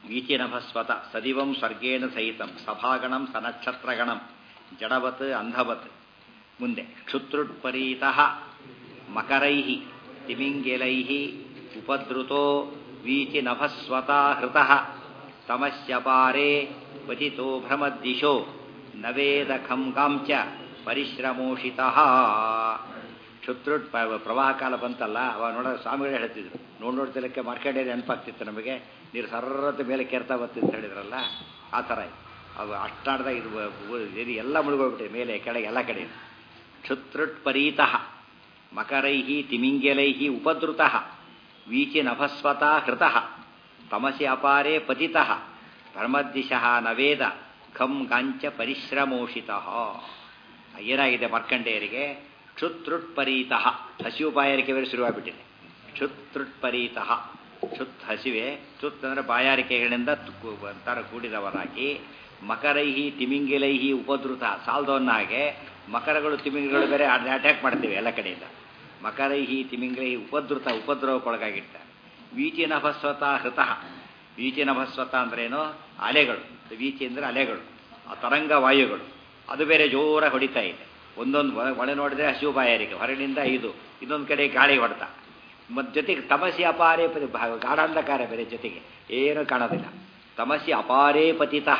ವೀಚಿನಭಸ್ವತ ಸದಿವಂ ಸ್ವರ್ಗೇಣ ಸಹಿತಂ ಸಭಾಗಣಂ ಸನಕ್ಷತ್ರಗಣಂ ಜಡವತ್ ಅಂಧವತ್ ಮುಂದೆ ಕ್ಷುತ್ರುಟ್ಪರೀತಃ ಮಕರೈ ತಿಮಿಂಗಿಲೈ ಉಪದ್ರುತೋ ವೀಚಿನಭಸ್ವತಾ ಹೃತಃ ತಮಸ್ಯಪಾರೇ ಪತಿತೋ ಭ್ರಮದ್ದಿಶೋ ನವೇದಖಂ ಗಾಂಚ ಪರಿಶ್ರಮೋಷಿತಃ ಕ್ಷುತ್ರುಟ್ ಪ್ರವಾಹ ಕಾಲ ಬಂತಲ್ಲ ಅವಾಗ ನೋಡೋ ಸ್ವಾಮಿಗಳೇ ಹೇಳ್ತಿದ್ರು ನೋಡ್ ನೋಡ್ತಿಲ್ಲಕ್ಕೆ ಮಾರ್ಕೆಟ್ ನೆನಪಾಗ್ತಿತ್ತು ನಮಗೆ ನೀರು ಸರ್ರತೆ ಮೇಲೆ ಕೆರ್ತಾ ಬರ್ತಿತ್ತು ಹೇಳಿದ್ರಲ್ಲ ಆ ಥರ ಅವು ಅಷ್ಟಾಡ್ದಾಗ ಇದು ಇದು ಎಲ್ಲ ಮುಳುಗೋಗ್ಬಿಟ್ಟಿದೆ ಮೇಲೆ ಕೆಳಗೆ ಎಲ್ಲ ಕಡೆ ಕ್ಷುತ್ರುಟ್ ಪರೀತಃ ಮಕರೈ ತಿಮಿಂಗೆಲೈ ಉಪದ್ರುತಃ ವೀಚಿ ನಭಸ್ವತಾ ಹೃತಃ ತಮಸಿ ಅಪಾರೇ ಪತಿತಃ ಭ್ರಮದ್ದಿಶಃ ನವೇದ ಖಂ ಗಾಂಚ ಪರಿಶ್ರಮೋಷಿತಃ ಏನಾಗಿದೆ ಮರ್ಕಂಡೆಯರಿಗೆ ಕ್ಷುತ್ರುಟ್ಪರೀತಃ ಹಸಿವು ಬಾಯಾರಿಕೆ ಬೇರೆ ಶುರುವಾಗ್ಬಿಟ್ಟಿದೆ ಕ್ಷುತ್ರುಟ್ಪರೀತಃ ಕ್ಷುತ್ ಹಸಿವೆ ಕ್ಷುತ್ ಅಂದರೆ ಬಾಯಾರಿಕೆಗಳಿಂದ ತರ ಕೂಡಿದವರಾಗಿ ಮಕರೈಹಿ ತಿಮಿಂಗಿಲೈಹಿ ಉಪದ್ರುತ ಸಾಲ್ದವನ್ನ ಹಾಗೆ ಮಕರಗಳು ತಿಮಿಂಗಿಗಳು ಬೇರೆ ಅಟ್ಯಾಕ್ ಮಾಡ್ತೀವಿ ಎಲ್ಲ ಕಡೆಯಿಂದ ಮಕರೈಹಿ ತಿಮಿಂಗಿಲೈಹಿ ಉಪದ್ರುತ ಉಪದ್ರವಕ್ಕೊಳಗಾಗಿರ್ತಾರೆ ವೀಚಿನಭಸ್ವತ ಹೃತಃ ವೀಚಿನಭಸ್ವತ ಅಂದ್ರೇನು ಅಲೆಗಳು ವೀಚಿ ಅಂದರೆ ಅಲೆಗಳು ಆ ತರಂಗ ವಾಯುಗಳು ಅದು ಬೇರೆ ಜೋರ ಹೊಡಿತಾ ಇದೆ ಒಂದೊಂದು ಒಳ ನೋಡಿದ್ರೆ ಹಸಿವು ಬಾಯಾರಿಕೆ ಹೊರಗಿನಿಂದ ಇದು ಇನ್ನೊಂದು ಕಡೆ ಗಾಳಿ ಹೊಡೆತ ಮತ್ತು ಜೊತೆಗೆ ತಮಸಿ ಅಪಾರೇ ಪತಿ ಗಾಢಾಂಧಕಾರ ಬೇರೆ ಜೊತೆಗೆ ಏನು ಕಾಣೋದಿಲ್ಲ ತಮಸಿ ಅಪಾರೇ ಪತಿತಃ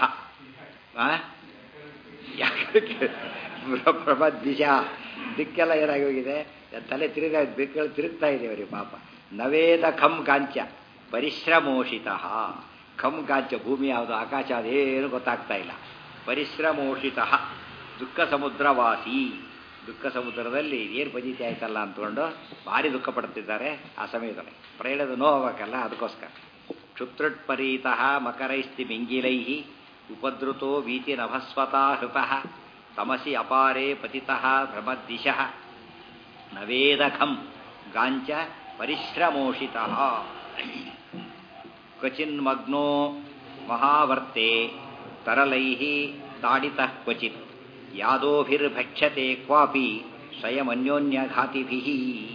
ಪ್ರಭದ್ವಿಷ ದಿಕ್ಕೆಲ್ಲ ಏನಾಗಿ ಹೋಗಿದೆ ತಲೆ ತಿರುಗ ದಿಕ್ಕಲ್ಲಿ ತಿರುಗ್ತಾ ಇದೆ ಅವರಿಗೆ ಪಾಪ ನವೇದ ಖಂ ಗಾಂಚ ಪರಿಶ್ರಮೋಷಿತ ಖಂ ಗಾಂಚ ಭೂಮಿ ಯಾವುದು ಆಕಾಶ ಅದೇನು ಗೊತ್ತಾಗ್ತಾ ಇಲ್ಲ ಪರಿಶ್ರಮೋಷಿತ ದುಃಖ ಸಮುದ್ರವಾಸಿ ದುಃಖ ಸಮುದ್ರದಲ್ಲಿ ಏನು ಪಜಿತಿ ಆಯ್ತಲ್ಲ ಅಂದ್ಕೊಂಡು ಭಾರಿ ದುಃಖ ಪಡ್ತಿದ್ದಾರೆ ಆ ಸಮಯದಲ್ಲಿ ಪ್ರಯಾಣದ ನೋವಾಗಲ್ಲ ಅದಕ್ಕೋಸ್ಕರ ಕ್ಷುತ್ರುಟ್ಪರೀತಃ ಮಕರೈಸ್ತಿ ಮಿಂಗಿಲೈ ಉಪದ್ರುತೋ ವೀತಿ ನಭಸ್ವತಾ ಹೃತಃ ತಮಸಿ ಅಪಾರೇ ಪತಿತಃ ಭ್ರಮದ್ದಿಶಃ ನವೇದಖಂ ಗಾಂಚ ಪರಿಶ್ರಮೋಷಿತಃ ಕ್ವಚಿನ್ಮಗ್ನೋ ಮಹಾವರ್ತೆ ತರಲೈಃ ತಾಡಿತಃ ಕ್ವಚಿತ್ ಯಾದೋಭಿರ್ಭಕ್ಷ್ಯತೆ ಕ್ವಾಪಿ ಸ್ವಯಮನ್ಯೋನ್ಯಘಾತಿಭಿಃ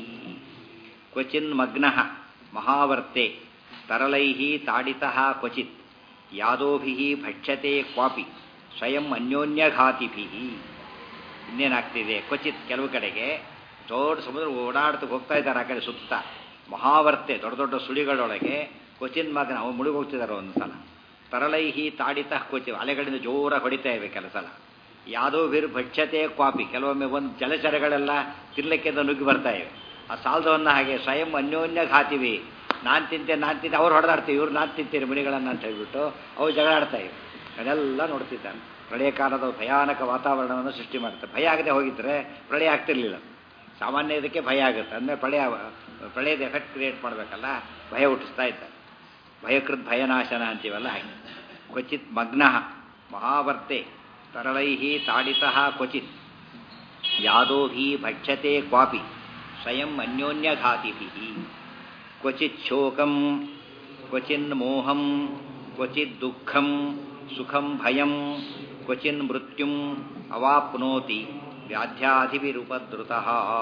ಕ್ವಚಿನ್ಮಗ್ನಃ ಮಹಾವರ್ತೆ ತರಲೈಃ ತಾಡಿತಃ ಕ್ವಚಿತ್ ಯಾದೋಭಿಃ ಭಕ್ಷ್ಯತೆ ಕ್ವಾಪಿ ಸ್ವಯಂ ಅನ್ಯೋನ್ಯಘಾತಿಭಿಃ ಇನ್ನೇನಾಗ್ತಿದೆ ಕ್ವಚಿತ್ ಕೆಲವು ಕಡೆಗೆ ದೊಡ್ಡ ಸಮುದ್ರ ಓಡಾಡ್ತಾ ಹೋಗ್ತಾ ಇದ್ದಾರೆ ಆ ಕಡೆ ಸುತ್ತ ಮಹಾವರ್ತೆ ದೊಡ್ಡ ದೊಡ್ಡ ಸುಳಿಗಳೊಳಗೆ ಕ್ವಚಿನ್ ಮಗನ ಅವ್ರು ಮುಳುಗಿ ಹೋಗ್ತಿದ್ದಾರೆ ಒಂದು ಸಲ ತರಲೈಹಿ ತಾಡಿತ ಕ್ವಚಿ ಅಲೆಗಳಿಂದ ಜೋರ ಹೊಡಿತಾ ಇವೆ ಕೆಲವು ಸಲ ಯಾವುದೋ ಬಿರು ಭಕ್ಷ್ಯತೆ ಕ್ವಾಪಿ ಕೆಲವೊಮ್ಮೆ ಒಂದು ಜಲಚರಗಳೆಲ್ಲ ತಿನ್ನಲಿಕ್ಕೆ ನುಗ್ಗಿ ಬರ್ತಾ ಇವೆ ಆ ಸಾಲದವನ್ನ ಹಾಗೆ ಸ್ವಯಂ ಅನ್ಯೋನ್ಯ ಘಾತಿವಿ ನಾನು ತಿಂತೆ ನಾನು ತಿಂತೆ ಅವ್ರು ಹೊಡೆದಾಡ್ತೀವಿ ಇವ್ರು ನಾನು ತಿಂತೀನಿ ಮುನಿಗಳನ್ನು ಅಂತ ಹೇಳ್ಬಿಟ್ಟು ಅವು ಜಗಳಾಡ್ತಾ ಇವೆ ಅದೆಲ್ಲ ನೋಡ್ತಿದ್ದಾನೆ ಪ್ರಳಯ ಕಾಲದ ಭಯಾನಕ ವಾತಾವರಣವನ್ನು ಸೃಷ್ಟಿ ಮಾಡ್ತಾರೆ ಭಯ ಆಗದೆ ಹೋಗಿದ್ರೆ ಪ್ರಳಯ ಆಗ್ತಿರ್ಲಿಲ್ಲ ಸಾಮಾನ್ಯ ಇದಕ್ಕೆ ಭಯ ಆಗುತ್ತೆ ಅಂದರೆ ಪ್ರಳಯ ಪ್ರಳಯದ ಎಫೆಕ್ಟ್ ಕ್ರಿಯೇಟ್ ಮಾಡಬೇಕಲ್ಲ ಭಯ ಹುಟ್ಟಿಸ್ತಾ ಇದ್ದಾರೆ ಭಯಕೃತ್ ಭಯನಾಶನ ಅಂತೀವಲ್ಲ ಹಾಗೆ ಕ್ವಚಿತ್ ಮಗ್ನ ಮಹಾವರ್ತೆ ತರಳೈ ತಾಡಿತಃ ಕ್ವಚಿತ್ ಯಾದೋಭಿ ಭಕ್ಷ್ಯತೆ ಕ್ವಾಪಿ ಸ್ವಯಂ ಅನ್ಯೋನ್ಯಘಾತಿಭಿ ಕ್ವಚಿತ್ ಶೋಕಂ ಕ್ವಚಿನ್ ಮೋಹಂ ಕ್ವಚಿತ್ ದುಃಖಂ ಸುಖಂ ಭಯಂ ಕ್ವಚಿನ್ ಮೃತ್ಯುಂ ಅವಾಪ್ನೋತಿ ವ್ಯಾಧ್ಯಾಧಿವಿರುಪದ್ರುತ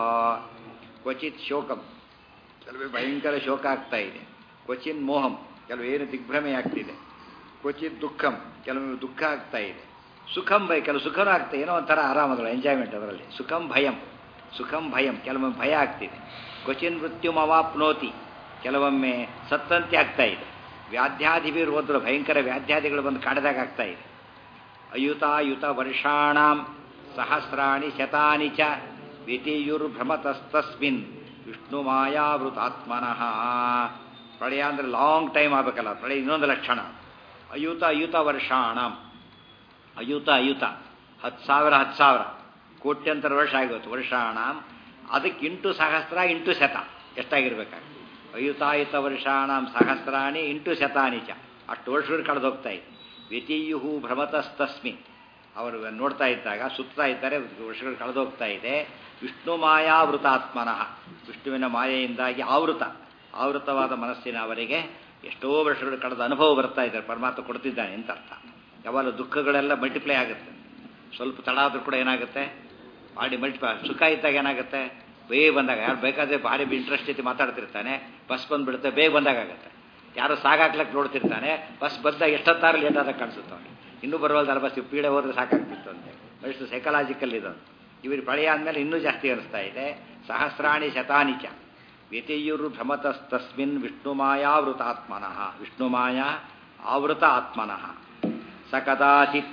ಕ್ವಚಿತ್ ಶೋಕಂ ಕೆಲವೇ ಭಯಂಕರ ಶೋಕ ಆಗ್ತಾ ಇದೆ ಕ್ವಚಿನ್ ಮೋಹಂ ಕೆಲವು ಏನು ದಿಗ್ಭ್ರಮೆ ಆಗ್ತಿದೆ ಕ್ವಚಿತ್ ದುಃಖಂ ಕೆಲವು ದುಃಖ ಆಗ್ತಾ ಇದೆ ಸುಖಂ ಭಯ ಕೆಲವು ಸುಖನೂ ಆಗ್ತಾ ಏನೋ ಒಂಥರ ಆರಾಮದಲ್ಲ ಎಂಜಾಯ್ಮೆಂಟ್ ಅದರಲ್ಲಿ ಸುಖಂ ಭಯಂ ಸುಖಂ ಭಯಂ ಕೆಲವೊಮ್ಮೆ ಭಯ ಆಗ್ತಿದೆ ಕ್ವಚಿನ್ ಮೃತ್ಯುಮವಾಪ್ನೋತಿ ಕೆಲವೊಮ್ಮೆ ಸತ್ತಂತೆ ಆಗ್ತಾ ಇದೆ ವ್ಯಾಧ್ಯಾಧಿಬೀರು ಹೋದ್ರು ಭಯಂಕರ ವ್ಯಾಧ್ಯಾದಿಗಳು ಬಂದು ಕಾಡದಾಗ ಆಗ್ತಾ ಇದೆ ಅಯುತಾಯುತ ವರ್ಷಾಣಾಂ ಸಹಸ್ರಾಣಿ ಶತಾನಿ ಚ ವಿತಿಯುರ್ಭ್ರಮತಸ್ತಸ್ಮಿನ್ ವಿಷ್ಣು ಮಾಯಾವೃತಾತ್ಮನಃ ಪ್ರಳಯ ಅಂದರೆ ಲಾಂಗ್ ಟೈಮ್ ಆಗಬೇಕಲ್ಲ ಪ್ರಳಯ ಇನ್ನೊಂದು ಲಕ್ಷಣ ಅಯುತ ಅಯುತ ವರ್ಷಾಣಂ ಅಯುತ ಅಯುತ ಹತ್ತು ಸಾವಿರ ಹತ್ತು ಸಾವಿರ ಕೋಟ್ಯಂತರ ವರ್ಷ ಆಗೋದು ವರ್ಷಾಣಂ ಅದಕ್ಕೆ ಇಂಟು ಸಹಸ್ರ ಇಂಟು ಶತ ಎಷ್ಟಾಗಿರ್ಬೇಕಾಗ್ತದೆ ಅಯುತಾಯುತ ವರ್ಷಾಣಂ ಸಹಸ್ರಾಣಿ ಇಂಟು ಶತಾನಿ ಚ ಅಷ್ಟು ವರ್ಷಗಳು ಕಳೆದು ಹೋಗ್ತಾ ಇದೆ ವ್ಯತಿಯು ಭ್ರಮತಸ್ತಸ್ಮಿನ್ ಅವರು ನೋಡ್ತಾ ಇದ್ದಾಗ ಸುತ್ತಾ ಇದ್ದಾರೆ ವರ್ಷಗಳು ಕಳೆದೋಗ್ತಾ ಇದೆ ವಿಷ್ಣು ಮಾಯಾವೃತಾತ್ಮನಃ ವಿಷ್ಣುವಿನ ಮಾಯೆಯಿಂದಾಗಿ ಆವೃತ ಆವೃತವಾದ ಮನಸ್ಸಿನ ಅವರಿಗೆ ಎಷ್ಟೋ ವರ್ಷಗಳು ಕಳೆದ ಅನುಭವ ಬರ್ತಾ ಇದ್ದಾರೆ ಪರಮಾತ್ಮ ಕೊಡ್ತಿದ್ದಾನೆ ಅಂತ ಅರ್ಥ ಯಾವಾಗ ದುಃಖಗಳೆಲ್ಲ ಮಲ್ಟಿಪ್ಲೈ ಆಗುತ್ತೆ ಸ್ವಲ್ಪ ತಡ ಆದರೂ ಕೂಡ ಏನಾಗುತ್ತೆ ಬಾಡಿ ಮಲ್ಟಿಪ್ಲೈ ಸುಖ ಇದ್ದಾಗ ಏನಾಗುತ್ತೆ ಬೇಗ ಬಂದಾಗ ಯಾರು ಬೇಕಾದ್ರೆ ಭಾರಿ ಇಂಟ್ರೆಸ್ಟ್ ಜೊತೆ ಮಾತಾಡ್ತಿರ್ತಾನೆ ಬಸ್ ಬಂದುಬಿಡುತ್ತೆ ಬೇಗ ಬಂದಾಗ ಆಗುತ್ತೆ ಯಾರೋ ಸಾಗಾಕ್ಲಕ್ಕೆ ನೋಡ್ತಿರ್ತಾನೆ ಬಸ್ ಬಂದಾಗ ಎಷ್ಟೊತ್ತಾರು ಲೇಟ್ ಆದಾಗ ಕಾಣಿಸುತ್ತೆ ಅವನಿಗೆ ಇನ್ನೂ ಬರುವಲ್ದಲ್ಲ ಬಸ್ ಪೀಡೆ ಹೋದ್ರೆ ಸಾಕಾಗ್ತಿತ್ತು ಅಂತೆ ಎಷ್ಟು ಸೈಕಲಾಜಿಕಲ್ ಇದು ಇವರು ಪ್ರಳಯ ಆದಮೇಲೆ ಇನ್ನೂ ಜಾಸ್ತಿ ಅನಿಸ್ತಾ ಇದೆ ಸಹಸ್ರಾಣಿ ಶತಾನಿಚ ವ್ಯತಿಯುರು ಭ್ರಮತಸ್ತಸ್ಮಿನ್ ವಿಷ್ಣುಮಾಯಾವೃತಾತ್ಮನಃ ವಿಷ್ಣುಮಾಯ ಆವೃತ ಆತ್ಮನಃ ಸ ಕದಾಚಿತ್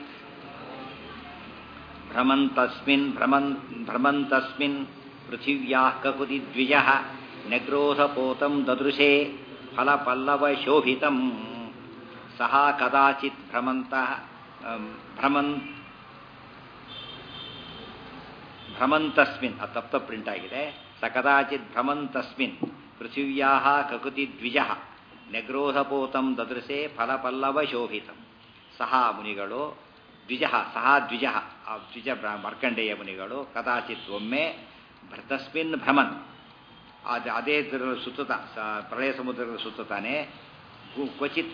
ಭ್ರಮಂತಸ್ಮಿನ್ ಭ್ರಮನ್ ಭ್ರಮಂತಸ್ಮಿನ್ ಪೃಥಿವ್ಯಾ ಕಕುತಿ ದ್ವಿಜ ನಗ್ರೋಧಪೋತಂ ದದೃಶೇ ಫಲಪಲ್ಲವಶೋಭಿತಂ ಸಹ ಕದಾಚಿತ್ ಭ್ರಮಂತಃ ಭ್ರಮನ್ ಭ್ರಮಂತಸ್ಮಿನ್ ಅದು ತಪ್ಪ ತಪ್ಪು ಪ್ರಿಂಟ್ ಆಗಿದೆ ಸ ಕದಾಚಿತ್ ಭ್ರಮಂತಸ್ಮಿನ್ ಪೃಥಿವ್ಯಾ ಕಕುತಿ ದ್ವಿಜ ನಗ್ರೋಧಪೋತಂ ದದೃಶೆ ಫಲಪಲ್ಲವಶೋಭಿತಂ ಸಹ ಮುನಿಗಳು ದ್ವಿಜ ಸಹ ದ್ವಿಜ ಆ ದ್ವಿಜ ಮಾರ್ಕಂಡೇಯ ಮುನಿಗಳು ಕದಾಚಿತ್ ಒಮ್ಮೆ ತಸ್ಮಿನ್ ಭ್ರಮನ್ ಅದು ಅದೇ ಸುತ್ತುತ್ತ ಪ್ರಳಯ ಸಮುದ್ರದ ಸುತ್ತುತ್ತಾನೆ ಕ್ವಚಿತ್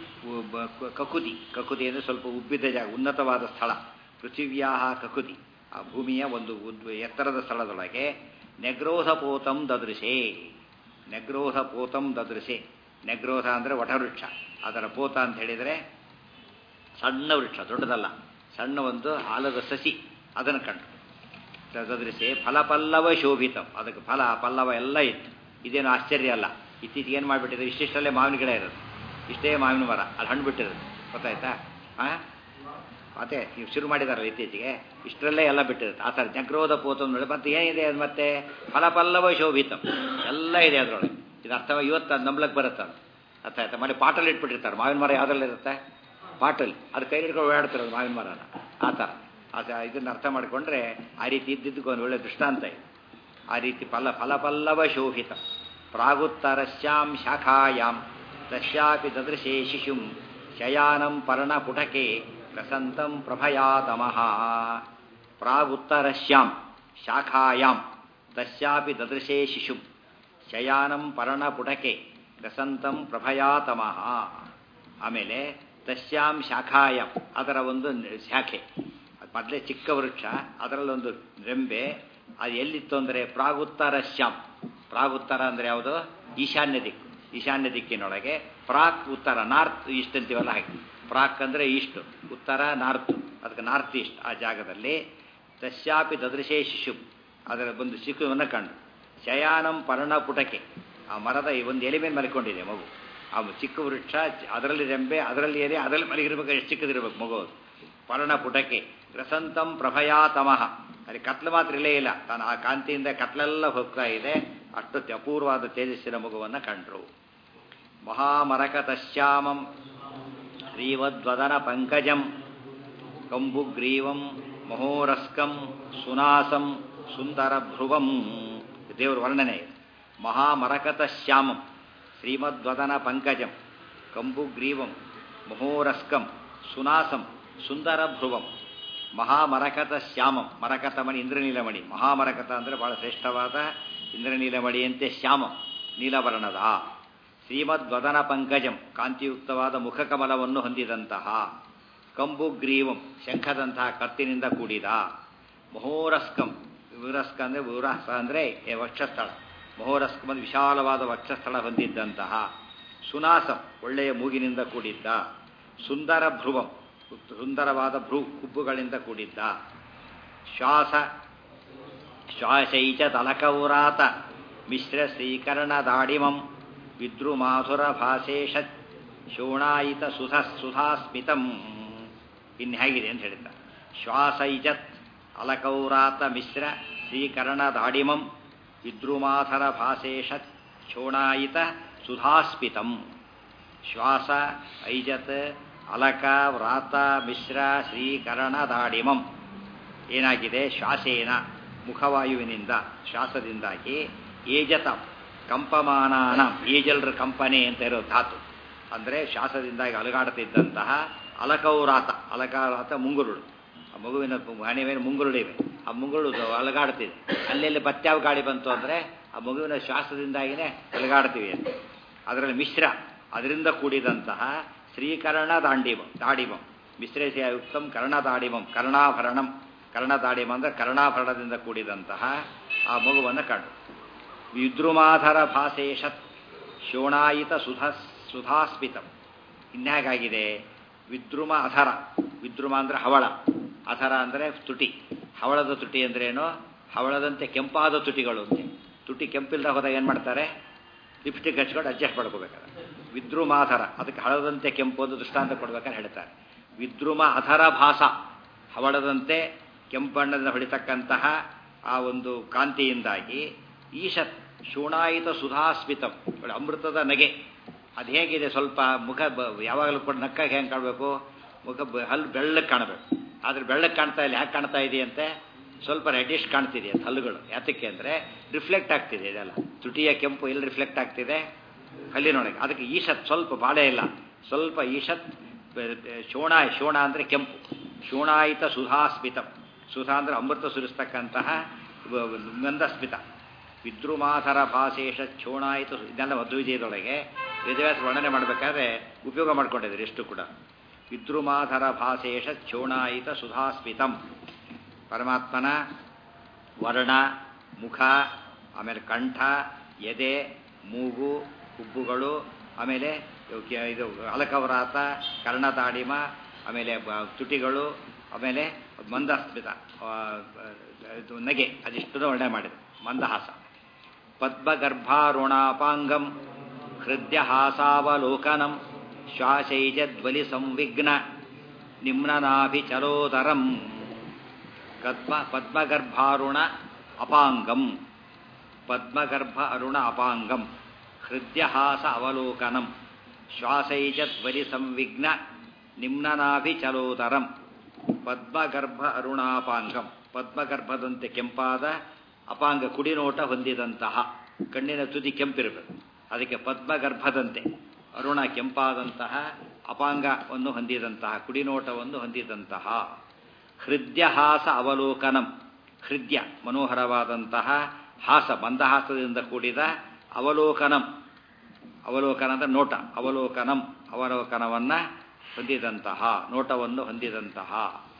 ಕಕುತಿ ಕಕುತಿ ಅಂದರೆ ಸ್ವಲ್ಪ ಉಬ್ಬಿದ ಜಾಗ ಉನ್ನತವಾದ ಸ್ಥಳ ಪೃಥಿವ್ಯಾ ಕಕುತಿ ಆ ಭೂಮಿಯ ಒಂದು ಎತ್ತರದ ಸ್ಥಳದೊಳಗೆ ನೆಗ್ರೋಧಪೋತಂ ದದೃಶೆ ನೆಗ್ರೋಧಪೋತಂ ದದೃಶೆ ನೆಗ್ರೋಧ ಅಂದರೆ ವಟವೃಕ್ಷ ಅದರ ಪೋತ ಅಂತ ಹೇಳಿದರೆ ಸಣ್ಣ ವೃಕ್ಷ ದೊಡ್ಡದಲ್ಲ ಸಣ್ಣ ಒಂದು ಆಲದ ಸಸಿ ಅದನ್ನು ಕಂಡು ದದೃಶೆ ಫಲಪಲ್ಲವ ಶೋಭಿತಂ ಅದಕ್ಕೆ ಫಲ ಪಲ್ಲವ ಎಲ್ಲ ಇತ್ತು ಇದೇನು ಆಶ್ಚರ್ಯ ಅಲ್ಲ ಇತ್ತೀಚೆಗೆ ಏನು ಮಾಡಿಬಿಟ್ಟಿದೆ ಇಷ್ಟಿಷ್ಟಲ್ಲೇ ಮಾವಿನ ಗಿಡ ಇರೋದು ಇಷ್ಟೇ ಮಾವಿನ ಮರ ಅಲ್ಲಿ ಹಣ್ಣು ಬಿಟ್ಟಿರೋದು ಗೊತ್ತಾಯ್ತಾ ಹಾಂ ಮತ್ತೆ ನೀವು ಶುರು ಮಾಡಿದಾರಲ್ಲ ಇತ್ತೀಚೆಗೆ ಇಷ್ಟರಲ್ಲೇ ಎಲ್ಲ ಬಿಟ್ಟಿರುತ್ತೆ ಆ ಥರ ಜಗ್ರೋಧ ಪೋತ ನೋಡಿ ಮತ್ತೆ ಏನಿದೆ ಅದು ಮತ್ತೆ ಫಲಪಲ್ಲವ ಶೋಭಿತಂ ಎಲ್ಲ ಇದೆ ಅದರೊಳಗೆ ಇದು ಅರ್ಥ ಇವತ್ತು ಅದು ನಂಬ್ಲಕ್ಕೆ ಬರುತ್ತೆ ಅದು ಅರ್ಥ ಆಯ್ತಾ ಮನೆ ಪಾಟಲ್ಲಿ ಇಟ್ಬಿಟ್ಟಿರ್ತಾರೆ ಮಾವಿನ ಮರ ಯಾವುದ್ರಲ್ಲಿ ಇರುತ್ತೆ ಪಾಟಲ್ಲಿ ಅದು ಕೈ ಹಿಡ್ಕೊಂಡು ಓಡಾಡ್ತಿರೋದು ಮಾವಿನ ಮರನ ಆ ಥರ ಅದು ಇದನ್ನು ಅರ್ಥ ಮಾಡಿಕೊಂಡ್ರೆ ಆ ರೀತಿ ಇದ್ದಿದ್ದಕ್ಕೆ ಒಂದು ಒಳ್ಳೆ ದೃಷ್ಟಾಂತ ಇದೆ ಆ ರೀತಿ ಫಲ ಫಲಪಲ್ಲವ ಶೋಭಿತ ಪ್ರಾಗುತ್ತರಸ್ಯಾಂ ಶಾಖಾಯಾಂ ತಸ್ಯಾಪಿ ದದೃಶೇ ಶಿಶುಂ ಶಯಾನಂ ಪರ್ಣಪುಟಕೆ ಪ್ರಸಂತಂ ಪ್ರಭಯಾತಮಃ ಪ್ರಾಗುತ್ತರಸ್ಯಾಂ ಶಾಖಾಯಾಂ ತಸ್ಯಾಪಿ ದದೃಶೇ ಶಿಶುಂ ಶಯಾನಂ ಪರ್ಣಪುಟಕೆ ಪ್ರಸಂತಂ ಪ್ರಭಯಾತಮಃ ಆಮೇಲೆ ತಸ್ಯಾಂ ಶಾಖಾಯಾಂ ಅದರ ಒಂದು ಶಾಖೆ ಮೊದಲೇ ಚಿಕ್ಕ ವೃಕ್ಷ ಅದರಲ್ಲೊಂದು ರೆಂಬೆ ಅದು ಎಲ್ಲಿತ್ತು ಅಂದರೆ ಪ್ರಾಗುತ್ತರ ಶ್ಯಾಮ್ ಪ್ರಾಗುತ್ತರ ಅಂದರೆ ಯಾವುದು ಈಶಾನ್ಯ ದಿಕ್ಕು ಈಶಾನ್ಯ ದಿಕ್ಕಿನೊಳಗೆ ಪ್ರಾಕ್ ಉತ್ತರ ನಾರ್ತ್ ಈಸ್ಟ್ ಅಂತೀವಲ್ಲ ಹಾಗೆ ಪ್ರಾಕ್ ಅಂದರೆ ಈಸ್ಟ್ ಉತ್ತರ ನಾರ್ತ್ ಅದಕ್ಕೆ ನಾರ್ತ್ ಈಸ್ಟ್ ಆ ಜಾಗದಲ್ಲಿ ತಸ್ಯಾಪಿ ದದೃಶೇ ಶಿಶು ಅದರ ಒಂದು ಶಿಶುವನ್ನು ಕಂಡು ಶಯಾನಂ ಪರ್ಣಪುಟಕೆ ಆ ಮರದ ಒಂದು ಎಲೆ ಮೇಲೆ ಮಲ್ಕೊಂಡಿದೆ ಮಗು ಆ ಚಿಕ್ಕ ವೃಕ್ಷ ಅದರಲ್ಲಿ ರೆಂಬೆ ಅದರಲ್ಲಿ ಎಲೆ ಅದರಲ್ಲಿ ಮಲಗಿರ್ಬೇಕು ಎಷ್ಟು ಚಿಕ್ಕದಿರ್ಬೇಕು ಮಗು ಅದು ಪರ್ಣಪುಟಕೆ ರಸಂತಂ ಪ್ರಭಯಾತಮಃ ಅಲ್ಲಿ ಕತ್ಲು ಮಾತ್ರ ಇಲ್ಲೇ ಇಲ್ಲ ತಾನು ಆ ಕಾಂತಿಯಿಂದ ಕತ್ಲೆಲ್ಲ ಹೋಗ್ತಾ ಇದೆ ಅಷ್ಟು ಅಪೂರ್ವವಾದ ತೇಜಸ್ಸಿನ ಮಗುವನ್ನು ಕಂಡ್ರು ಮಹಾಮರಕತಶ್ಯಾಮಂ ಶ್ರೀವದ್ವದನ ಪಂಕಜಂ ಕಂಬುಗ್ರೀವಂ ಮಹೋರಸ್ಕಂ ಸುನಾಸಂ ಸುಂದರ ಭ್ರುವಂ ದೇವರ ವರ್ಣನೆ ಮಹಾಮರಕತ ಶ್ಯಾಮಂ ಶ್ರೀಮದ್ವದನ ಪಂಕಜಂ ಕಂಬುಗ್ರೀವಂ ಮಹೋರಸ್ಕಂ ಸುನಾಸಂ ಸುಂದರ ಭ್ರುವಂ ಮಹಾಮರಕತ ಶ್ಯಾಮಂ ಮರಕತ ಮಣಿ ಇಂದ್ರನೀಲಮಣಿ ಮಹಾಮರಕತ ಅಂದರೆ ಬಹಳ ಶ್ರೇಷ್ಠವಾದ ಇಂದ್ರನೀಲಮಣಿಯಂತೆ ಶ್ಯಾಮಂ ನೀಲವರ್ಣದ ಶ್ರೀಮದ್ವದನ ಪಂಕಜಂ ಕಾಂತಿಯುಕ್ತವಾದ ಮುಖಕಮಲವನ್ನು ಹೊಂದಿದಂತಹ ಕಂಬು ಗ್ರೀವಂ ಶಂಖದಂತಹ ಕತ್ತಿನಿಂದ ಕೂಡಿದ ಮಹೋರಸ್ಕಂ ವಿರಸ್ಕ ಅಂದರೆ ವಿರಸ ಅಂದರೆ ವಕ್ಷಸ್ಥಳ ಮಹೋರಸ್ಕಂ ಅಂದರೆ ವಿಶಾಲವಾದ ವಕ್ಷಸ್ಥಳ ಹೊಂದಿದ್ದಂತಹ ಸುನಾಸಂ ಒಳ್ಳೆಯ ಮೂಗಿನಿಂದ ಕೂಡಿದ್ದ ಸುಂದರ ಭ್ರುವಂ ಸುಂದರವಾದ ಭ್ರೂ ಕುಬ್ಬುಗಳಿಂದ ಕೂಡಿದ್ದ ಶ್ವಾಸ ಶ್ವಾಸೈಚ ತಲಕೌರಾತ ಮಿಶ್ರ ಶ್ರೀಕರಣ ದಾಡಿಮಂ ವಿದ್ರುಮಾಧುರ ಭಾಷೇಷ ಶೋಣಾಯಿತ ಸುಧ ಸುಧಾಸ್ಮಿತಂ ಇನ್ನು ಹೇಗಿದೆ ಅಂತ ಹೇಳಿದ್ದ ಶ್ವಾಸೈಜತ್ ಅಲಕೌರಾತ ಮಿಶ್ರ ಶ್ರೀಕರಣ ದಾಡಿಮಂ ವಿದ್ರುಮಾಧರ ಭಾಷೇಷ ಶೋಣಾಯಿತ ಸುಧಾಸ್ಮಿತಂ ಶ್ವಾಸ ಐಜತ್ ಅಲಕ ವ್ರಾತ ಮಿಶ್ರ ಶ್ರೀಕರಣ ದಾಡಿಮಂ ಏನಾಗಿದೆ ಶ್ವಾಸೇನ ಮುಖವಾಯುವಿನಿಂದ ಶ್ವಾಸದಿಂದಾಗಿ ಏಜತ ಕಂಪಮಾನಾನ ಏಜಲ್ರ ಕಂಪನೆ ಅಂತ ಇರೋ ಧಾತು ಅಂದರೆ ಶ್ವಾಸದಿಂದಾಗಿ ಅಲಗಾಡುತ್ತಿದ್ದಂತಹ ಅಲಕೌರಾತ ಅಲಕೌರಾತ ಮುಂಗುರುಳು ಆ ಮಗುವಿನ ಹಣೆ ಮೇಲೆ ಮುಂಗುರುಳಿವೆ ಆ ಮುಂಗುರುಳು ಅಲಗಾಡ್ತಿದೆ ಅಲ್ಲೆಲ್ಲಿ ಬತ್ಯಾವ ಗಾಳಿ ಬಂತು ಅಂದರೆ ಆ ಮಗುವಿನ ಶ್ವಾಸದಿಂದಾಗಿನೇ ಅಲಗಾಡ್ತೀವಿ ಅಂತ ಅದರಲ್ಲಿ ಮಿಶ್ರ ಅದರಿಂದ ಕೂಡಿದಂತಹ ಶ್ರೀಕರ್ಣ ದಾಂಡಿಮಂ ದಾಡಿಮಂ ಮಿಶ್ರೇಶಯುಕ್ತಂ ಕರ್ಣದಾಡಿಮಂ ಕರ್ಣಾಭರಣಂ ಕರ್ಣದಾಡಿಮ ಅಂದರೆ ಕರ್ಣಾಭರಣದಿಂದ ಕೂಡಿದಂತಹ ಆ ಮಗುವನ್ನು ಕಂಡು ವಿದ್ರುಮಾಧರ ಭಾಷೇಷತ್ ಶೋಣಾಯಿತ ಸುಧ ಸುಧಾಸ್ಮಿತಂ ಇನ್ಯಾಗಾಗಿದೆ ವಿದ್ರುಮ ಅಧರ ವಿದ್ರುಮ ಅಂದರೆ ಹವಳ ಅಧರ ಅಂದರೆ ತುಟಿ ಹವಳದ ತುಟಿ ಅಂದ್ರೇನು ಹವಳದಂತೆ ಕೆಂಪಾದ ತುಟಿಗಳು ಅಂತೆ ತುಟಿ ಕೆಂಪಿಲ್ದ ಹೋದಾಗ ಏನು ಮಾಡ್ತಾರೆ ಲಿಪ್ಸ್ಟಿಕ್ ಹಚ್ಕೊಂಡು ಅಡ್ಜಸ್ಟ್ ಮಾಡ್ಕೋಬೇಕಾದ್ರೆ ವಿದ್ರುಮಾಧರ ಅದಕ್ಕೆ ಹಳದಂತೆ ಕೆಂಪು ಒಂದು ದೃಷ್ಟಾಂತ ಕೊಡ್ಬೇಕಾದ್ರೆ ಹೇಳ್ತಾರೆ ವಿದ್ರುಮ ಅಧರ ಭಾಸ ಹವಳದಂತೆ ಕೆಂಪಣ್ಣದಿಂದ ಹೊಡಿತಕ್ಕಂತಹ ಆ ಒಂದು ಕಾಂತಿಯಿಂದಾಗಿ ಈಶತ್ ಶೂಣಾಯಿತ ಸುಧಾಸ್ಮಿತಂ ಒಳ್ಳೆ ಅಮೃತದ ನಗೆ ಅದು ಹೇಗಿದೆ ಸ್ವಲ್ಪ ಮುಖ ಬ ಯಾವಾಗಲೂ ಕೂಡ ನಕ್ಕಾಗಿ ಹೆಂಗೆ ಕಾಣಬೇಕು ಮುಖ ಬ- ಹಲ್ಲು ಬೆಳ್ಳಗೆ ಕಾಣಬೇಕು ಆದರೆ ಬೆಳ್ಳಗೆ ಕಾಣ್ತಾ ಇಲ್ಲ ಯಾಕೆ ಕಾಣ್ತಾ ಇದೆಯಂತೆ ಸ್ವಲ್ಪ ರೆಡಿಶ್ ಕಾಣ್ತಿದೆ ಅಂತ ಹಲ್ಲುಗಳು ಯಾತಕ್ಕೆ ಅಂದರೆ ರಿಫ್ಲೆಕ್ಟ್ ಆಗ್ತಿದೆ ಇದೆಲ್ಲ ತುಟಿಯ ಕೆಂಪು ಎಲ್ಲಿ ರಿಫ್ಲೆಕ್ಟ್ ಆಗ್ತಿದೆ ಹಲ್ಲಿನೊಳಗೆ ಅದಕ್ಕೆ ಈಶತ್ ಸ್ವಲ್ಪ ಬಾಳೆ ಇಲ್ಲ ಸ್ವಲ್ಪ ಈಶತ್ ಬ- ಬ- ಶೋಣ ಶೋಣ ಅಂದರೆ ಕೆಂಪು ಶೋಣಾಯಿತ ಸುಧಾಸ್ಮಿತಂ ಸುಧಾ ಅಂದರೆ ಅಮೃತ ಸುರಿಸ್ತಕ್ಕಂತಹ ವ- ವ- ಗಂಧಸ್ಮಿತ ವಿದ್ರುಮಾಧರ ಭಾಷೇಶ ಕ್ಷೋಣಾಯಿತ ಇದೆಲ್ಲ ಮಧ್ವಿಜಯದೊಳಗೆ ವೇದವ್ಯಾಸ ವರ್ಣನೆ ಮಾಡಬೇಕಾದ್ರೆ ಉಪಯೋಗ ಮಾಡ್ಕೊಂಡಿದ್ದಾರೆ ಎಷ್ಟು ಕೂಡ ವಿದ್ರುಮಾಧರ ಭಾಷೇಶ ಕ್ಷೋಣಾಯಿತ ಸುಧಾಸ್ಮಿತಂ ಪರಮಾತ್ಮನ ವರ್ಣ ಮುಖ ಆಮೇಲೆ ಕಂಠ ಎದೆ ಮೂಗು ಹುಬ್ಬುಗಳು ಆಮೇಲೆ ಇವ್ಕೆ- ಇದು ಅಲಕವರಾತ ಕರ್ಣತಾಡಿಮ ಆಮೇಲೆ ಬ- ತುಟಿಗಳು ಆಮೇಲೆ ಮಂದಸ್ಮಿತ ಆ, ಇದು ನಗೆ ಅದಿಷ್ಟು ವರ್ಣನೆ ಮಾಡಿದೆ ಮಂದಹಾಸ ಪದ್ಮಗರ್ಭಾರುಣಾಪಾಂಗಂ ಹೃದಯಹಾಸಾವಲೋಕನಂ ಶ್ವಾಸೈಜದ್ವಲಿ ಸಂವಿಘ್ನ ನಿಮ್ನನಾಭಿಚರೋದರಂ ಪದ್ಮ ಪದ್ಮಗರ್ಭಾರುಣ ಅಪಾಂಗಂ ಪದ್ಮಗರ್ಭ ಅರುಣ ಅಪಾಂಗಂ ಹೃದಯಹಾಸ ಅವಲೋಕನಂ ಶ್ವಾಸೈಜದ್ವಲಿ ಸಂವಿಘ್ನ ನಿಮ್ನನಾಭಿಚರೋದರಂ ಪದ್ಮಗರ್ಭ ಅರುಣಾಪಾಂಗಂ ಪದ್ಮಗರ್ಭದಂತೆ ಕೆಂಪಾದ ಅಪಾಂಗ ಕುಡಿನೋಟ ಹೊಂದಿದಂತಹ ಕಣ್ಣಿನ ತುದಿ ಕೆಂಪಿರಬೇಕು ಅದಕ್ಕೆ ಪದ್ಮಗರ್ಭದಂತೆ ಅರುಣ ಕೆಂಪಾದಂತಹ ಅಪಾಂಗವನ್ನು ಹೊಂದಿದಂತಹ ಕುಡಿನೋಟವನ್ನು ಹೊಂದಿದಂತಹ ಹೃದಯಹಾಸ ಅವಲೋಕನಂ ಹೃದಯ ಮನೋಹರವಾದಂತಹ ಹಾಸ ಮಂದಹಾಸದಿಂದ ಕೂಡಿದ ಅವಲೋಕನಂ ಅವಲೋಕನ ಅಂದರೆ ನೋಟ ಅವಲೋಕನಂ ಅವಲೋಕನವನ್ನು ಹೊಂದಿದಂತಹ ನೋಟವನ್ನು ಹೊಂದಿದಂತಹ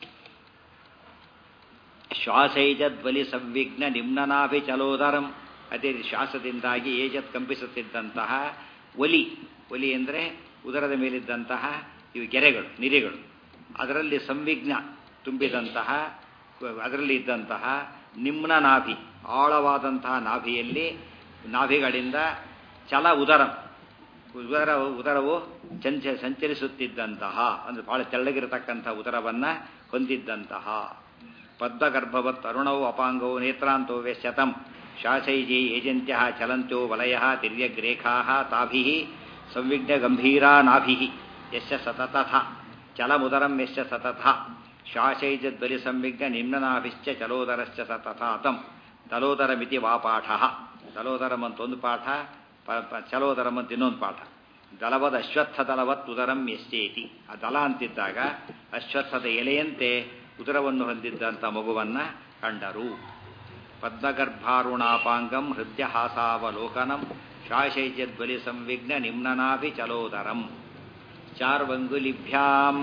ಶ್ವಾಸೈಜದ್ವಲಿ ಸಂವಿಘ್ನ ನಿಮ್ನನಾಭಿ ಚಲೋದರಂ ಅದೇ ರೀತಿ ಶ್ವಾಸದಿಂದಾಗಿ ಏಜತ್ ಕಂಪಿಸುತ್ತಿದ್ದಂತಹ ಒಲಿ ಒಲಿ ಅಂದರೆ ಉದರದ ಮೇಲಿದ್ದಂತಹ ಇವು ಗೆರೆಗಳು ನಿರಿಗಳು ಅದರಲ್ಲಿ ಸಂವಿಘ್ನ ತುಂಬಿದಂತಹ ಅದರಲ್ಲಿ ಇದ್ದಂತಹ ನಿಮ್ನ ನಾಭಿ ಆಳವಾದಂತಹ ನಾಭಿಯಲ್ಲಿ ನಾಭಿಗಳಿಂದ ಚಲ ಉದರಂ ಉದರ ಉದರವು ಚಂಚ ಸಂಚರಿಸುತ್ತಿದ್ದಂತಹ ಅಂದರೆ ಬಹಳ ತೆಳ್ಳಗಿರತಕ್ಕಂಥ ಉದರವನ್ನು ಹೊಂದಿದ್ದಂತಹ ಪದ್ಮಗರ್ಭವತ್ ಅರುಣವು ಅಪಾಂಗವು ನೇತ್ರಾಂತೋ ವ್ಯಶ್ಯತಂ ಶಾಸೈಜಿ ಏಜಂತ್ಯ ಚಲಂತ್ಯೋ ವಲಯ ತಿರ್ಯಗ್ರೇಖಾ ತಾಭಿ ಸಂವಿಘ್ನ ಗಂಭೀರಾ ನಾಭಿ ಯಶ ಸತತಥ ಚಲಮುದರಂ ಯಶ ಸತತ ಶಾಸೈಜದ್ವಲಿ ಸಂವಿಘ್ನ ನಿಮ್ನನಾಭಿಶ್ಚ ಚಲೋದರಶ್ಚ ಸತತಾತಂ ತಲೋದರಮಿತಿ ವಾ ಪಾಠ ತಲೋದರಂ ಅಂತ ಒಂದು ಪಾಠ ಪ- ಪ- ಚಲೋದರಂ ಅಂತ ಇನ್ನೊಂದು ಪಾಠ ದಲವದ ಅಶ್ವತ್ಥ ದಲವತ್ ಉದರಂ ಎಷ್ಟೇತಿ ಆ ದಲ ಅಂತಿದ್ದಾಗ ಅಶ್ವತ್ಥದ ಎಲೆಯಂತೆ ಉದರವನ್ನು ಹೊಂದಿದ್ದಂಥ ಮಗುವನ್ನ ಕಂಡರು ಪದ್ಮಗರ್ಭಾರುಣಾಪಾಂಗಂ ಹೃದಯಹಾಸಾವಲೋಕನಂ ಶಾಶೈಜ್ಯದ್ವಲಿ ಸಂವಿಘ್ನ ನಿಮ್ನನಾಭಿ ಚಲೋದರಂ ಚಾರ್ವಂಗುಲಿಭ್ಯಾಂ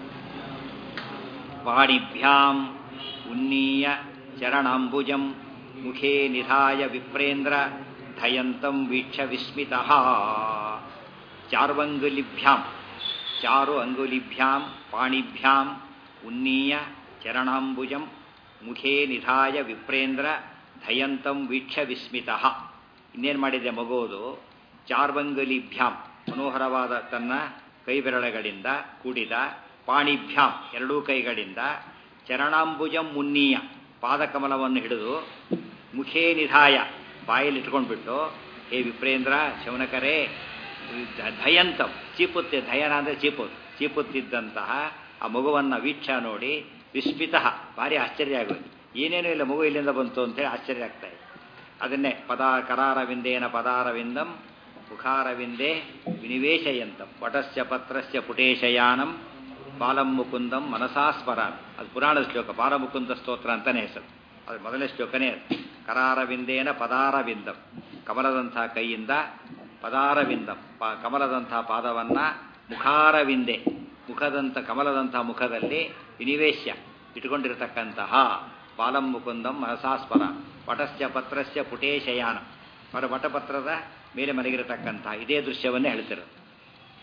ಪಾಣಿಭ್ಯಾಂ ಉನ್ನೀಯ ಚರಣಾಂಬುಜಂ ಮುಖೇ ನಿಧಾಯ ವಿಪ್ರೇಂದ್ರ ಧಯಂತಂ ವೀಕ್ಷ ವಿಸ್ಮಿತಃ ಚಾರ್ವಂಗುಲಿಭ್ಯಾಂ ಚಾರು ಅಂಗುಲಿಭ್ಯಾಂ ಪಾಣಿಭ್ಯಾಂ ಉನ್ನೀಯ ಚರಣಾಂಬುಜಂ ಮುಖೇ ನಿಧಾಯ ವಿಪ್ರೇಂದ್ರ ಧಯಂತಂ ವೀಕ್ಷ ವಿಸ್ಮಿತಃ ಇನ್ನೇನು ಮಾಡಿದೆ ಮಗುವುದು ಚಾರ್ವಂಗುಲಿಭ್ಯಾಂ ಮನೋಹರವಾದ ತನ್ನ ಕೈಬೆರಳುಗಳಿಂದ ಕೂಡಿದ ಪಾಣಿಭ್ಯಾಂ ಎರಡೂ ಕೈಗಳಿಂದ ಚರಣಾಂಬುಜಂ ಮುನ್ನೀಯ ಪಾದಕಮಲವನ್ನು ಹಿಡಿದು ಮುಖೇ ನಿಧಾಯ ಬಾಯಲ್ಲಿ ಇಟ್ಕೊಂಡ್ಬಿಟ್ಟು ಹೇ ವಿಪ್ರೇಂದ್ರ ಶೌನಕರೇ ಧ- ಧಯಂತಂ ಚೀಪುತ್ತೆ ಧಯನ ಅಂದರೆ ಚೀಪುತ್ ಚೀಪುತ್ತಿದ್ದಂತಹ ಆ ಮಗುವನ್ನು ವೀಕ್ಷ ನೋಡಿ ವಿಸ್ಮಿತ ಭಾರಿ ಆಶ್ಚರ್ಯ ಆಗೋದು ಏನೇನೂ ಇಲ್ಲ ಮಗು ಇಲ್ಲಿಂದ ಬಂತು ಅಂತೇಳಿ ಆಶ್ಚರ್ಯ ಆಗ್ತಾ ಇದೆ ಅದನ್ನೇ ಪದಾ ಕರಾರವಿಂದೇನ ಪದಾರವಿಂದಂ ಮುಖಾರವಿಂದೇ ವಿನಿವೇಶಯಂತಂ ವಟಸ್ಯ ಪತ್ರಸ್ಯ ಪುಟೇಶಯಾನಂ ಬಾಲಂ ಮುಕುಂದಂ ಮನಸಾಸ್ಮರಾನ್ ಅದು ಪುರಾಣದ ಶ್ಲೋಕ ಬಾಲಮುಕುಂದ ಸ್ತೋತ್ರ ಅಂತಾನೆ ಹೆಸರು ಅದು ಮೊದಲನೇ ಶ್ಲೋಕನೇ ಅದು ಕರಾರವಿಂದೇನ ಪದಾರವಿಂದಂ ಕಮಲದಂಥ ಕೈಯಿಂದ ಪದಾರವಿಂದಂ ಪ ಕಮಲದಂಥ ಪಾದವನ್ನ ಮುಖಾರವಿಂದೆ ಮುಖದಂಥ ಕಮಲದಂಥ ಮುಖದಲ್ಲಿ ವಿನಿವೇಶ್ಯ ಇಟ್ಟುಕೊಂಡಿರತಕ್ಕಂತಹ ಬಾಲಂ ಮುಕುಂದಂ ಮನಸಾಸ್ಮರ ವಟಸ್ಯ ಪತ್ರಸ್ಯ ಪುಟೇಶಯಾನ ಅವರ ವಟಪತ್ರದ ಮೇಲೆ ಮಲಗಿರತಕ್ಕಂತಹ ಇದೇ ದೃಶ್ಯವನ್ನೇ ಹೇಳ್ತಿರೋದು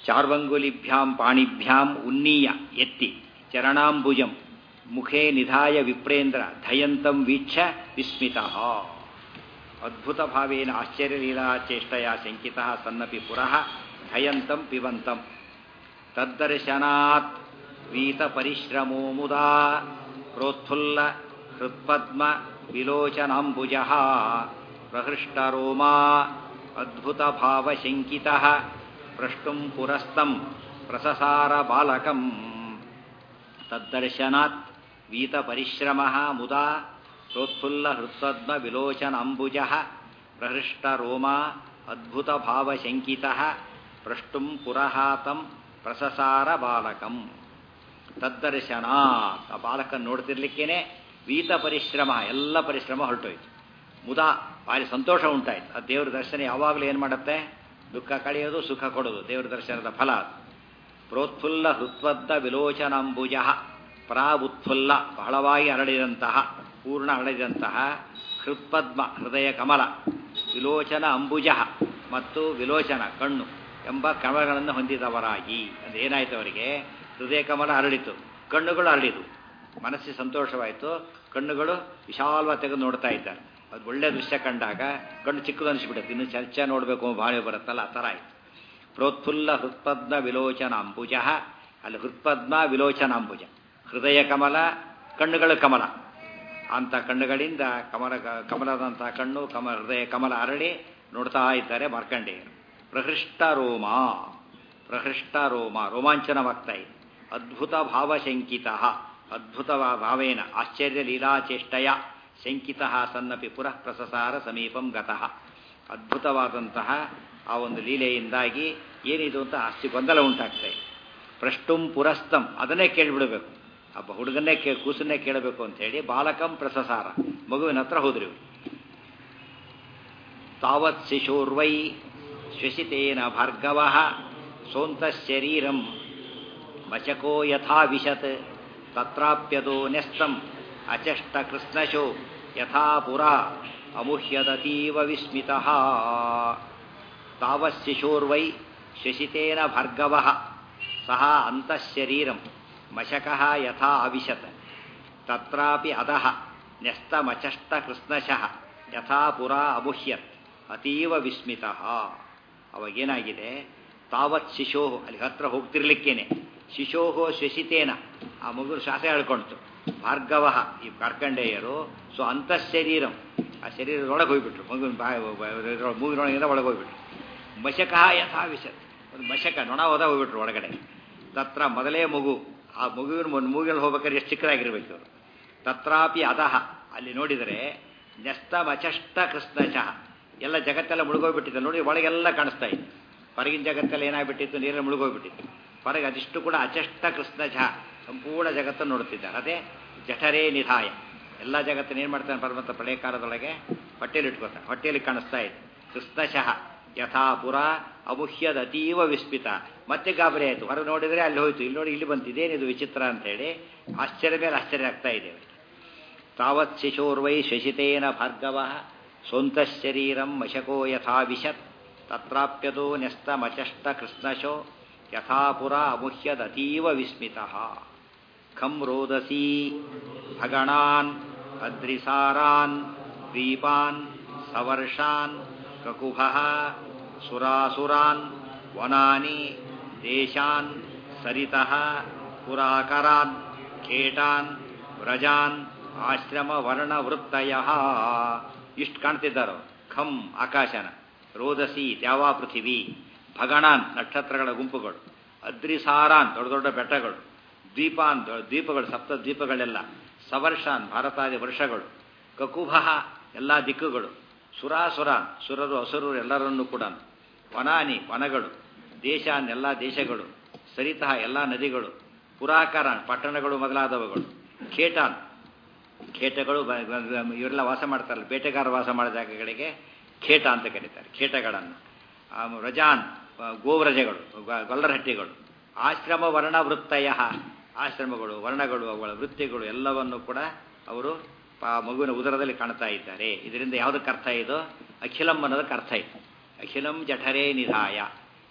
ಚಾರ್ವಂಗುಲಿಭ್ಯಾಂ ಪಾಣಿಭ್ಯಾಂ ಉನ್ನೀಯ ಎತ್ತಿ ಚರಣಾಂಬುಜಂ ಮುಖೇ ನಿಧಾಯ ವಿಪ್ರೇಂದ್ರ ಧಯಂತಂ ವೀಕ್ಷ ವಿಸ್ಮಿತ ಅದ್ಭುತ ಭಾವೇನ ಆಶ್ಚರ್ಯಲೀಲಾ ಚೇಷ್ಟಯ ಶಂಕಿತ ಸನ್ನಪಿ ಪುರಃ ಧಯಂತಂ ಪಿಬಂತಂ ತದ್ದರ್ಶನಾತ್ ವೀತ ಪರಿಶ್ರಮೋ ಮುದಾ ಪ್ರೋತ್ಫುಲ್ಲ ಹೃತ್ಪದ್ಮ ವಿಲೋಚನಾಂಬುಜ ಪ್ರಹೃಷ್ಟರೋಮಾ ಅದ್ಭುತ ಭಾವಶಂಕಿತ ಪ್ರಷ್ಟುಂ ಪುರಸ್ತಂ ಪ್ರಸಸಾರ ಬಾಲಕಂ ತದ್ದರ್ಶನಾತ್ ವೀತ ಪರಿಶ್ರಮ ಮುದಾ ಪ್ರೋತ್ಫುಲ್ಲ ಹೃತ್ಪದ್ಮ ವಿಲೋಚನಾಂಬುಜ ಪ್ರಹೃಷ್ಟ ರೋಮಾ ಅದ್ಭುತ ಭಾವಶಂಕಿತ ಪ್ರಷ್ಟುಂ ಪುರಹಾತಂ ಪ್ರಸಸಾರ ಬಾಲಕಂ ತದ್ದರ್ಶನಾತ್ ಆ ಬಾಲಕನ್ ನೋಡ್ತಿರ್ಲಿಕ್ಕೇನೆ ವೀತ ಪರಿಶ್ರಮ ಎಲ್ಲ ಪರಿಶ್ರಮ ಹೊರಟೋಯ್ತು ಮುದಾ ಭಾರಿ ಸಂತೋಷ ಉಂಟಾಯ್ತು ಆ ದೇವ್ರ ದರ್ಶನ ಯಾವಾಗಲೂ ಏನು ಮಾಡುತ್ತೆ ದುಃಖ ಕಳೆಯೋದು ಸುಖ ಕೊಡೋದು ದೇವ್ರ ದರ್ಶನದ ಫಲ ಅದು ಪ್ರೋತ್ಫುಲ್ಲ ಹೃತ್ವದ್ದ ವಿಲೋಚನಾಂಬುಜ ಪ್ರಾವುತ್ಫುಲ್ಲ ಬಹಳವಾಗಿ ಹರಡಿದಂತಹ ಪೂರ್ಣ ಹರಡಿದಂತಹ ಹೃತ್ಪದ್ಮ ಹೃದಯ ಕಮಲ ವಿಲೋಚನ ಅಂಬುಜ ಮತ್ತು ವಿಲೋಚನ ಕಣ್ಣು ಎಂಬ ಕಮಲಗಳನ್ನು ಹೊಂದಿದವರಾಗಿ ಅದು ಏನಾಯ್ತು ಅವರಿಗೆ ಹೃದಯ ಕಮಲ ಹರಡಿತು ಕಣ್ಣುಗಳು ಹರಡಿತು ಮನಸ್ಸಿಗೆ ಸಂತೋಷವಾಯಿತು ಕಣ್ಣುಗಳು ವಿಶಾಲವಾಗಿ ತೆಗೆದು ನೋಡ್ತಾ ಇದ್ದಾರೆ ಅದು ಒಳ್ಳೆ ದೃಶ್ಯ ಕಂಡಾಗ ಕಣ್ಣು ಚಿಕ್ಕದು ಅನಿಸ್ಬಿಡುತ್ತೆ ಇನ್ನು ಚರ್ಚ ನೋಡಬೇಕು ಬಾಳೆ ಬರುತ್ತಲ್ಲ ಆ ಥರ ಆಯಿತು ಪ್ರೋತ್ಫುಲ್ಲ ಹೃತ್ಪದ್ಮ ವಿಲೋಚನಾಂಬುಜ ಅಲ್ಲಿ ಹೃತ್ಪದ್ಮ ವಿಲೋಚನಾಂಬುಜ ಹೃದಯ ಕಮಲ ಕಣ್ಣುಗಳ ಕಮಲ ಅಂತ ಕಣ್ಣುಗಳಿಂದ ಕಮಲ ಕಮಲದಂತಹ ಕಣ್ಣು ಕಮಲ ಹೃದಯ ಕಮಲ ಅರಳಿ ನೋಡ್ತಾ ಇದ್ದಾರೆ ಮಾರ್ಕಂಡೇಯರು ಪ್ರಹೃಷ್ಟ ರೋಮ ಪ್ರಹೃಷ್ಟ ರೋಮ ರೋಮಾಂಚನವಾಗ್ತಾ ಇದೆ ಅದ್ಭುತ ಭಾವಶಂಕಿತ ಅದ್ಭುತ ಭಾವೇನ ಆಶ್ಚರ್ಯ ಲೀಲಾಚೇಷ್ಟಯ ಶಂಕಿತ ಸನ್ನಪಿ ಪುರಃ ಪ್ರಸಸಾರ ಸಮೀಪಂ ಗತಃ ಅದ್ಭುತವಾದಂತಹ ಆ ಒಂದು ಲೀಲೆಯಿಂದಾಗಿ ಏನಿದು ಅಂತ ಅಷ್ಟು ಗೊಂದಲ ಉಂಟಾಗ್ತಾ ಇದೆ ಪ್ರಷ್ಟುಂ ಪುರಸ್ತಂ ಅದನ್ನೇ ಕೇಳಿಬಿಡಬೇಕು ಒಬ್ಬ ಹುಡುಗನ್ನೇ ಕೇ ಕೂಸನ್ನೇ ಕೇಳಬೇಕು ಅಂತ ಹೇಳಿ ಬಾಲಕಂ ಪ್ರಸಸಾರ ಮಗುವಿನ ಹತ್ರ ಹೋದ್ರಿ ಇವ್ರು. ತಾವತ್ ಶಿಶೋರ್ವೈ ಶ್ವಸಿತೇನ ಭಾರ್ಗವ ಸೋಂತಶರೀರಂ ವಚಕೋ ಯಥಾ ವಿಶತ್ ತತ್ರಾಪ್ಯದೋ ನ್ಯಸ್ತಂ ಅಚಷ್ಟ ಕೃಷ್ಣಶೋ ಯಥಾ ಪುರಾ ಅಮುಹ್ಯದತೀವ ವಿಸ್ಮಿತಃ ತಾವತ್ ಶಿಶೋರ್ವೈ ಶ್ವಸಿತೇನ ಭಾರ್ಗವ ಸಹ ಅಂತಃಶರೀರಂ ಮಶಕಃ ಯಥಾ ಅವಿಶತ್ ತತ್ರಾಪಿ ಅಧಃ ನ್ಯಸ್ತಮಚಷ್ಟ ಕೃಷ್ಣಶಃ ಯಥಾ ಪುರಾ ಅಬುಹ್ಯತ್ ಅತೀವ ವಿಸ್ಮಿತಃ ಅವಾಗೇನಾಗಿದೆ ತಾವತ್ ಶಿಶೋ ಅಲ್ಲಿ ಹತ್ರ ಹೋಗ್ತಿರ್ಲಿಕ್ಕೇನೆ ಶಿಶೋಹೋ ಶ್ವಸಿತೇನ ಆ ಮಗು ಶ್ವಾಸ ಹೇಳ್ಕೊಳ್ತು ಭಾರ್ಗವ ಈ ಕಾರ್ಕಂಡೇಯರು ಸೊ ಅಂತಃಶರೀರಂ ಆ ಶರೀರದೊಳಗೆ ಹೋಗ್ಬಿಟ್ರು ಮಗುವಿನ ಬಾಯಿ ಮೂಗಿನೊಳಗಿಂದ ಒಳಗೆ ಹೋಗ್ಬಿಟ್ರು ಮಶಕಃ ಯಥಾ ವಿಶತ್ ಒಂದು ಮಶಕ ನೊಣ ಹೋದ ಹೋಗ್ಬಿಟ್ರು ಒಳಗಡೆ ತತ್ರ ಮೊದಲೇ ಮಗು ಆ ಮಗುವಿನ ಮೂಗಿನಲ್ಲಿ ಹೋಗ್ಬೇಕಾದ್ರೆ ಎಷ್ಟು ಚಿಕ್ಕದಾಗಿರ್ಬೇಕು ಅವರು ತತ್ರಾಪಿ ಅಧಃ ಅಲ್ಲಿ ನೋಡಿದರೆ ನ್ಯಸ್ತಮಚಷ್ಟ ಕೃಷ್ಣಶಃ ಎಲ್ಲ ಜಗತ್ತೆಲ್ಲ ಮುಳುಗೋಗ್ಬಿಟ್ಟಿದೆ ನೋಡಿ ಒಳಗೆಲ್ಲ ಕಾಣಿಸ್ತಾ ಇತ್ತು ಹೊರಗಿನ ಜಗತ್ತೆಲ್ಲ ಏನಾಗ್ಬಿಟ್ಟಿತ್ತು ನೀರಲ್ಲಿ ಮುಳುಗೋಗ್ಬಿಟ್ಟಿತ್ತು ಹೊರಗೆ ಅದಿಷ್ಟು ಕೂಡ ಅಚಷ್ಟ ಕೃಷ್ಣಶಃ ಸಂಪೂರ್ಣ ಜಗತ್ತನ್ನು ನೋಡುತ್ತಿದ್ದಾರೆ ಅದೇ ಜಠರೇ ನಿಧಾಯ ಎಲ್ಲ ಜಗತ್ತನ್ನು ಏನು ಮಾಡ್ತಾನೆ ಪರಮಂತ ಪ್ರಳಯ ಕಾಲದೊಳಗೆ ಹೊಟ್ಟೆಯಲ್ಲಿ ಇಟ್ಕೋತಾನೆ ಹೊಟ್ಟೆಯಲ್ಲಿ ಕಾಣಿಸ್ತಾ ಇತ್ತು ಕೃಷ್ಣಶಃ ಯಥಾ ಪುರ ಅಮುಹ್ಯದ ಅತೀವ ವಿಸ್ಮಿತ ಮತ್ತೆ ಗಾಬರಿ ಆಯಿತು ಹೊರಗೆ ನೋಡಿದರೆ ಅಲ್ಲಿ ಹೋಯ್ತು ಇಲ್ಲಿ ನೋಡಿ ಇಲ್ಲಿ ಬಂತಿದ್ದೇನಿದು ವಿಚಿತ್ರ ಅಂತೇಳಿ ಆಶ್ಚರ್ಯ ಮೇಲೆ ಆಶ್ಚರ್ಯ ಆಗ್ತಾ ಇದೆ ಅವರಿಗೆ ತಾವತ್ ಶಿಶೋರ್ವೈ ಶಶಿತೇನ ಭಾರ್ಗವ ಸ್ವಂತಶರೀರಂ ಮಶಕೋ ಯಥಾ ವಿಶತ್ ತತ್ರಾಪ್ಯದೋ ನ್ಯಸ್ತಮಚಷ್ಟ ಕೃಷ್ಣಶೋ ಯಥಾ ಪುರ ಅಮುಹ್ಯದತೀವ ವಿಸ್ಮಿತಃ ಖಂ ರೋದಸೀ ಭಗಣಾನ್ ಅದ್ರಿಸಾರಾನ್ ದೀಪಾನ್ ಸವರ್ಷಾನ್ ಕಕುಭಃ ಸುರಾಸುರಾನ್ ವನಾನಿ ದೇಶಾನ್ ಸರಿತಃ ಪುರಾಕರಾನ್ ಖೇಟಾನ್ ವ್ರಜಾನ್ ಆಶ್ರಮ ವರ್ಣವೃತ್ತಯ ಇಷ್ಟು ಕಾಣ್ತಿದ್ದಾರೋ ಖಂ ಆಕಾಶನ ರೋದಸಿ ದ್ಯಾವಾ ಪೃಥಿವಿ ಭಗಣಾನ್ ನಕ್ಷತ್ರಗಳ ಗುಂಪುಗಳು ಅದ್ರಿಸಾರಾನ್ ದೊಡ್ಡ ದೊಡ್ಡ ಬೆಟ್ಟಗಳು ದ್ವೀಪಾನ್ ದ್ವೀಪಗಳು ಸಪ್ತ ದ್ವೀಪಗಳೆಲ್ಲ ಸವರ್ಷಾನ್ ಭಾರತಾದಿ ವರ್ಷಗಳು ಕಕುಭಃ ಎಲ್ಲ ದಿಕ್ಕುಗಳು ಸುರಾಸುರಾನ್ ಸುರರು ಅಸುರರು ಎಲ್ಲರನ್ನೂ ಕೂಡ ವನಾನಿ ವನಗಳು ದೇಶಾನ್ ಎಲ್ಲ ದೇಶಗಳು ಸರಿತಃ ಎಲ್ಲ ನದಿಗಳು ಪುರಾಕರಾನ್ ಪಟ್ಟಣಗಳು ಮೊದಲಾದವುಗಳು ಖೇಟಾನ್ ಖೇಟಗಳು ಇವರೆಲ್ಲ ವಾಸ ಮಾಡ್ತಾರಲ್ಲ ಬೇಟೆಗಾರ ವಾಸ ಮಾಡಿದ ಜಾಗಗಳಿಗೆ ಖೇಟ ಅಂತ ಕರೀತಾರೆ ಖೇಟಗಳನ್ನು ರಜಾನ್ ಗೋವ್ರಜಗಳು ಗೊಲ್ಲರಹಟ್ಟಿಗಳು ಆಶ್ರಮ ವರ್ಣ ವೃತ್ತಯ ಆಶ್ರಮಗಳು ವರ್ಣಗಳು ಅವುಗಳ ವೃತ್ತಿಗಳು ಎಲ್ಲವನ್ನು ಕೂಡ ಅವರು ಮಗುವಿನ ಉದರದಲ್ಲಿ ಕಾಣ್ತಾ ಇದ್ದಾರೆ ಇದರಿಂದ ಯಾವುದಕ್ಕೆ ಅರ್ಥ ಇದು ಅಖಿಲಂ ಅನ್ನೋದಕ್ಕೆ ಅರ್ಥ ಇತ್ತು ಅಖಿಲಂ ಜಠರೇ ನಿಧಾಯ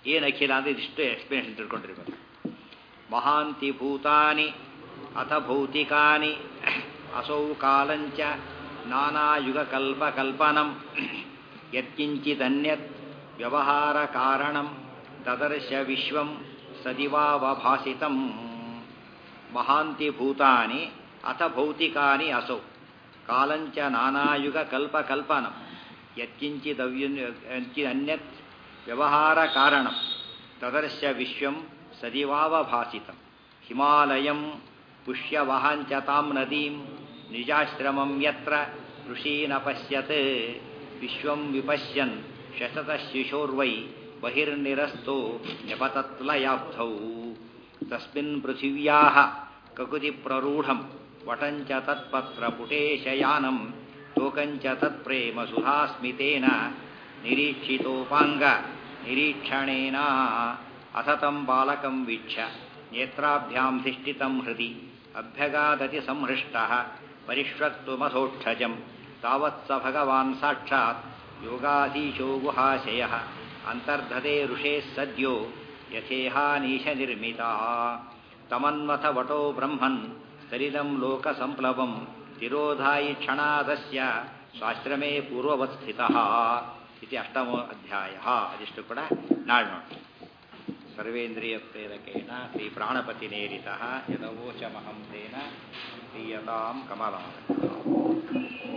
ಏನು ಅಖಿಲ ಅಂದರೆ ಇದಿಷ್ಟು ಎಕ್ಸ್ಪ್ಲೇಷನ್ ತಿಳ್ಕೊಂಡಿರ್ಬೇಕು ಮಹಾಂತಿ ಭೂತಾನಿ ಅಥ ಭೌತಿಕಾನಿ ಅಸೌ ಕಾಲಂಚ ನಾನಾಯುಗಕಲ್ಪಕಲ್ಪನಂ ಯತ್ಕಿಂಚಿದನ್ಯತ್ ವ್ಯವಹಾರ ಕಾರಣಂ ತದರ್ಶ ವಿಶ್ವಂ ಸದಿವಾವಭಾಸಿತಂ ಮಹಾಂತಿ ಭೂತಾನಿ ಅಥ ಭೌತಿಕಾನಿ ಅಸೌ ಕಾಲಂಚ ನಾನಾಯುಗಕಲ್ಪಕಲ್ಪನಂ ಯತ್ಕಿಂಚಿದವ್ಯ ಅನ್ಯತ್ ವ್ಯವಹಾರ ಕಾರಣಂ ತದರ್ಶ ವಿಶ್ವಂ ಸದಿವಾವಭಾಸಿತಂ ಹಿಮಾಲಯಂ ಪುಷ್ಯವಹಾಂಚ ತಾಂ ನದೀಂ ನಿಜಾಶ್ರಮಂ ಯತ್ರ ಋಷೀನ ಪಶ್ಯತ್ ವಿಶ್ವಂ ವಿಪಶ್ಯನ್ ಶತತಃ ಶಿಶೋರ್ವೈ ಬಹಿರ್ನಿರಸ್ತೋ ನ್ಯಪತತ್ಲಯಾಬ್ಧೌ ತಸ್ಮಿನ್ ಪೃಥಿವ್ಯಾಃ ಕಕುತಿ ಪ್ರರೂಢಂ ವಟಂಚ ತತ್ಪತ್ರಪುಟೇಶಯಾನಂ ತೋಕಂಚ ತತ್ಪ್ರೇಮ ಸುಧಾಸ್ಮಿತೇನ ನಿರೀಕ್ಷಿತೋಪಾಂಗ ನಿರೀಕ್ಷಣೇನ ಅಸತಂ ಬಾಲಕಂ ವೀಕ್ಷ್ಯ ನೇತ್ರಾಭ್ಯಾಂ ಧಿಷ್ಠಿತಂ ಹೃದಿ ಅಭ್ಯಗಾದತಿ ಸಂಹೃಷ್ಟಃ ಪರಿಷ್ವಕ್ತುಮಧೋಕ್ಷಜಂ ತಾವತ್ ಸ ಭಗವಾನ್ ಸಾಕ್ಷಾತ್ ಯೋಗಾಧೀಶೋ ಗುಹಾಶಯಃ ಅಂತರ್ಧತೆ ಋಷೇಃ ಸದ್ಯೋ ಯಥೇಹಾನೀಶ ನಿರ್ಮಿತಾ ತಮನ್ವಥ ವಟೋ ಬ್ರಹ್ಮನ್ ಸಲಿಲಂ ಲೋಕಸಂಪ್ಲವಂ ತಿರೋಧಾಯಿ ಕ್ಷಣಾದಸ್ಯ ಸ್ವಾಶ್ರಮೇ ಪೂರ್ವವತ್ ಸ್ಥಿತಃ ಇತಿ ಅಷ್ಟಮೋ ಅಧ್ಯಾಯ ಅದಿಷ್ಟು ಕೂಡ ನಾಳೆ ನೋಡಿ ಸರ್ವೇಂದ್ರಿಯ ಪ್ರೇರಕೇಣ ಶ್ರೀ ಪ್ರಾಣಪತಿನೇರಿತಃ ಯದವೋಚಮಹಂ ತೇನ ಪ್ರೀಯತಾಂ ಕಮಲಾಲಯ